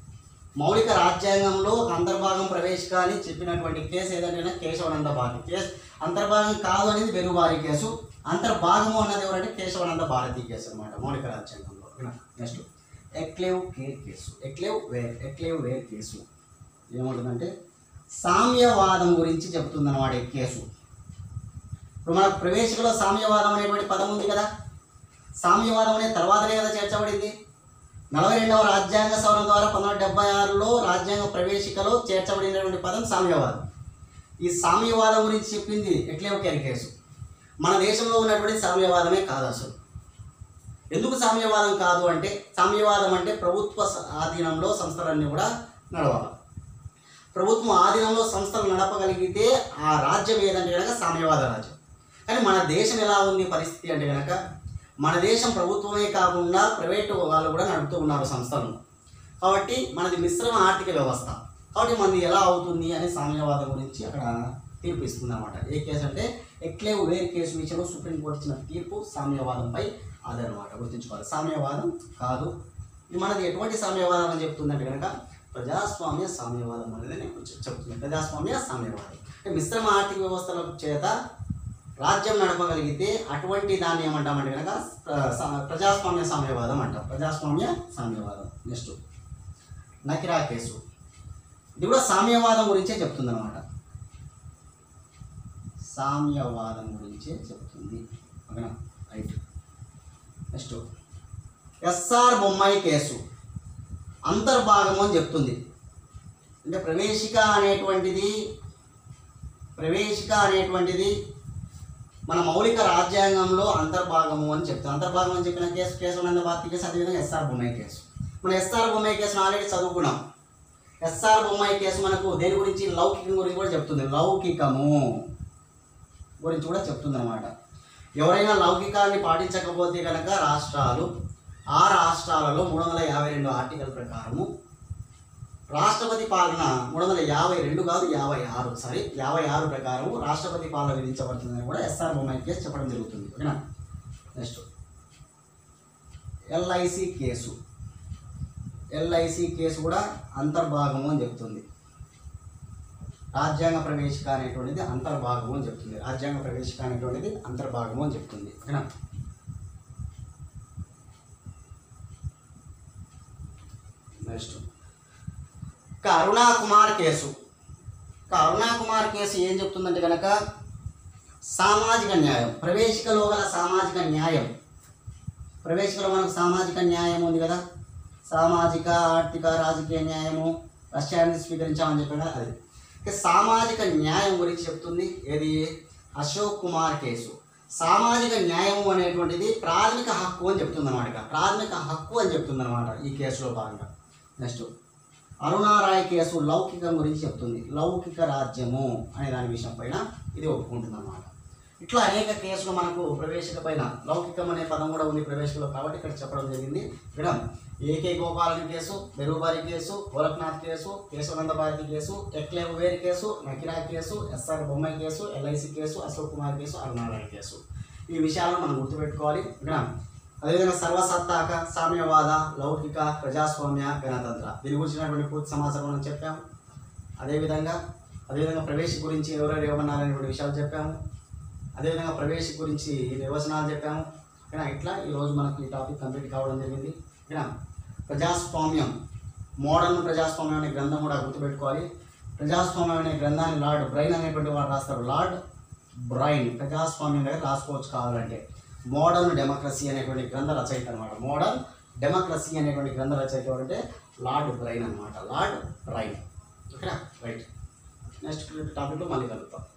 మౌలిక రాజ్యాంగంలో అంతర్భాగం ప్రవేశిక అని చెప్పినటువంటి కేసు ఏదంటే కేశవానంద భారతి కేసు అంతర్భాగం కాదు అనేది వెలుగుబారి కేసు అంతర్భాగము అన్నది ఎవరంటే కేశవానంద భారతి కేసు అనమాట మౌలిక రాజ్యాంగంలో next Excel care case Excel Wear Excel Wear case ఏముంటుందంటే సామ్యవాదం గురించి చెప్తుంది అన్నమాట ఈ కేసు ఇప్పుడు మనకు ప్రవేశికలో సామ్యవాదం అనేటువంటి పదం ఉంది కదా సామ్యవాదం అనే తర్వాతనే కదా చేర్చబడింది నలభై రెండవ రాజ్యాంగ సవరణ ద్వారా పంతొమ్మిది డెబ్బై ఆరులో రాజ్యాంగ ప్రవేశికలో చేర్చబడినటువంటి పదం సామ్యవాదం ఈ సామ్యవాదం గురించి చెప్పింది ఎట్లే ఒక కేసు మన దేశంలో ఉన్నటువంటి సామ్యవాదమే కాదు అసలు ఎందుకు సామ్యవాదం కాదు అంటే సామ్యవాదం అంటే ప్రభుత్వ స- ఆధీనంలో సంస్థలన్నీ కూడా నడవాలి ప్రభుత్వం ఆధీనంలో సంస్థలు నడపగలిగితే ఆ రాజ్యం ఏదంటే కనుక సామ్యవాద రాజ్యం కానీ మన దేశం ఎలా ఉంది పరిస్థితి అంటే కనుక మన దేశం ప్రభుత్వమే కాకుండా ప్రైవేటు వాళ్ళు కూడా నడుపుతూ ఉన్నారు సంస్థలను కాబట్టి మనది మిశ్రమ ఆర్థిక వ్యవస్థ కాబట్టి మనది ఎలా అవుతుంది అనే సామ్యవాదం గురించి అక్కడ తీర్పు ఇస్తుంది అనమాట ఏ కేసు అంటే ఎక్లేవ్ వేర్ కేసు విషయంలో సుప్రీంకోర్టు ఇచ్చిన తీర్పు సామ్యవాదంపై అదనమాట గుర్తుంచుకోవాలి సామ్యవాదం కాదు ఇది మనది ఎటువంటి సామ్యవాదం అని చెప్తుందంటే కనుక ప్రజాస్వామ్య సామ్యవాదం అనేది నేను చెప్- చెప్తుంది ప్రజాస్వామ్య సామ్యవాదం అంటే మిశ్రమ ఆర్థిక వ్యవస్థల చేత రాజ్యం నడపగలిగితే అటువంటి దాన్ని ఏమంటామంటే కనుక ప్ర- సా- ప్రజాస్వామ్య సామ్యవాదం అంటాం ప్రజాస్వామ్య సామ్యవాదం నెక్స్ట్ నకిరా కేసు ఇది కూడా సామ్యవాదం గురించే చెప్తుంది అనమాట సామ్యవాదం గురించే చెప్తుంది ఓకేనా right next SR Bommai case అంతర్భాగము అని చెప్తుంది అంటే ప్రవేశిక అనేటువంటిది ప్రవేశిక అనేటువంటిది మన మౌలిక రాజ్యాంగంలో అంతర్భాగము అని చెప్తాం అంతర్భాగం అని చెప్పిన కేసు కేశవానంద భారతి కేసు అదేవిధంగా ఎస్ఆర్ బొమ్మాయి కేసు మనం ఎస్ఆర్ బొమ్మాయి కేసును ఆల్రెడీ చదువుకున్నాం ఎస్ఆర్ బొమ్మాయి కేసు మనకు దేని గురించి లౌకికం గురించి కూడా చెప్తుంది లౌకికము గురించి కూడా చెప్తుంది అనమాట ఎవరైనా లౌకికాన్ని పాటించకపోతే కనుక రాష్ట్రాలు ఆ రాష్ట్రాలలో మూడు వందల యాభై రెండు ఆర్టికల్ ప్రకారము రాష్ట్రపతి పాలన మూడు వందల యాభై రెండు కాదు యాభై ఆరు సారీ యాభై ఆరు ప్రకారం రాష్ట్రపతి పాలన విధించబడుతుందని కూడా ఎస్ఆర్ బొమ్మాయి కేసు చెప్పడం జరుగుతుంది ఓకేనా next LIC case LIC case కూడా అంతర్భాగము అని చెప్తుంది రాజ్యాంగ ప్రవేశిక అనేటువంటిది అంతర్భాగము అని చెప్తుంది రాజ్యాంగ ప్రవేశిక అనేటువంటిది అంతర్భాగము అని చెప్తుంది ఓకేనా నెక్స్ట్ ఇక అరుణా కుమార్ కేసు ఇక అరుణా కుమార్ కేసు ఏం చెప్తుందంటే కనుక సామాజిక న్యాయం ప్రవేశికలో గల సామాజిక న్యాయం ప్రవేశికలో మనకు సామాజిక న్యాయం ఉంది కదా సామాజిక ఆర్థిక రాజకీయ న్యాయము రష్యాన్ని స్వీకరించామని చెప్పాను కదా అది ఇక సామాజిక న్యాయం గురించి చెప్తుంది ఏది అశోక్ కుమార్ కేసు సామాజిక న్యాయం అనేటువంటిది ప్రాథమిక హక్కు అని చెప్తుంది అనమాట ప్రాథమిక హక్కు అని చెప్తుంది అనమాట ఈ కేసులో భాగంగా నెక్స్ట్ అరుణారాయ్ కేసు లౌకికం గురించి చెప్తుంది లౌకిక రాజ్యము అనే దాని విషయం పైన ఇది ఒప్పుకుంటుంది అనమాట ఇట్లా అనేక కేసులు మనకు ప్రవేశిక పైన లౌకికం అనే పదం కూడా ఉంది ప్రవేశికలో కాబట్టి ఇక్కడ చెప్పడం జరిగింది ఇక్కడ AK గోపాలని case బెరుబారి case Gorakhnath case Kesavananda Bharati case Excel Wear case నకిరా case SR Bommai case LIC case Ashok Kumar case అరుణారాయ్ case ఈ విషయాలను మనం గుర్తుపెట్టుకోవాలి ఇక్కడ అదేవిధంగా సర్వసత్తాక సామ్యవాద లౌకిక ప్రజాస్వామ్య గణతంత్ర దీని గురించినటువంటి పూర్తి సమాచారం మనం చెప్పాము అదేవిధంగా అదేవిధంగా ప్రవేశ గురించి ఎవరెవరు ఏమన్నారనేటువంటి విషయాలు చెప్పాము అదేవిధంగా ప్రవేశ గురించి నిర్వచనాలు చెప్పాము ఓకేనా ఇట్లా ఈరోజు మనకి ఈ టాపిక్ కంప్లీట్ కావడం జరిగింది ఓకేనా ప్రజాస్వామ్యం మోడర్న్ ప్రజాస్వామ్యం అనే గ్రంథం కూడా గుర్తుపెట్టుకోవాలి ప్రజాస్వామ్యం అనే గ్రంథాన్ని లార్డ్ బ్రైన్ అనేటువంటి వాడు రాస్తారు లార్డ్ బ్రైన్ ప్రజాస్వామ్యం దగ్గర రాసుకోవచ్చు కావాలంటే మోడర్న్ డెమోక్రసీ అనేటువంటి గ్రంథ రచయిత అనమాట మోడర్న్ డెమోక్రసీ అనేటువంటి గ్రంథ రచయిత ఎవరంటే లార్డ్ బ్రైన్ అనమాట లార్డ్ బ్రైన్ ఓకేనా రైట్ నెక్స్ట్ టాపిక్లో మళ్ళీ కలుగుతాం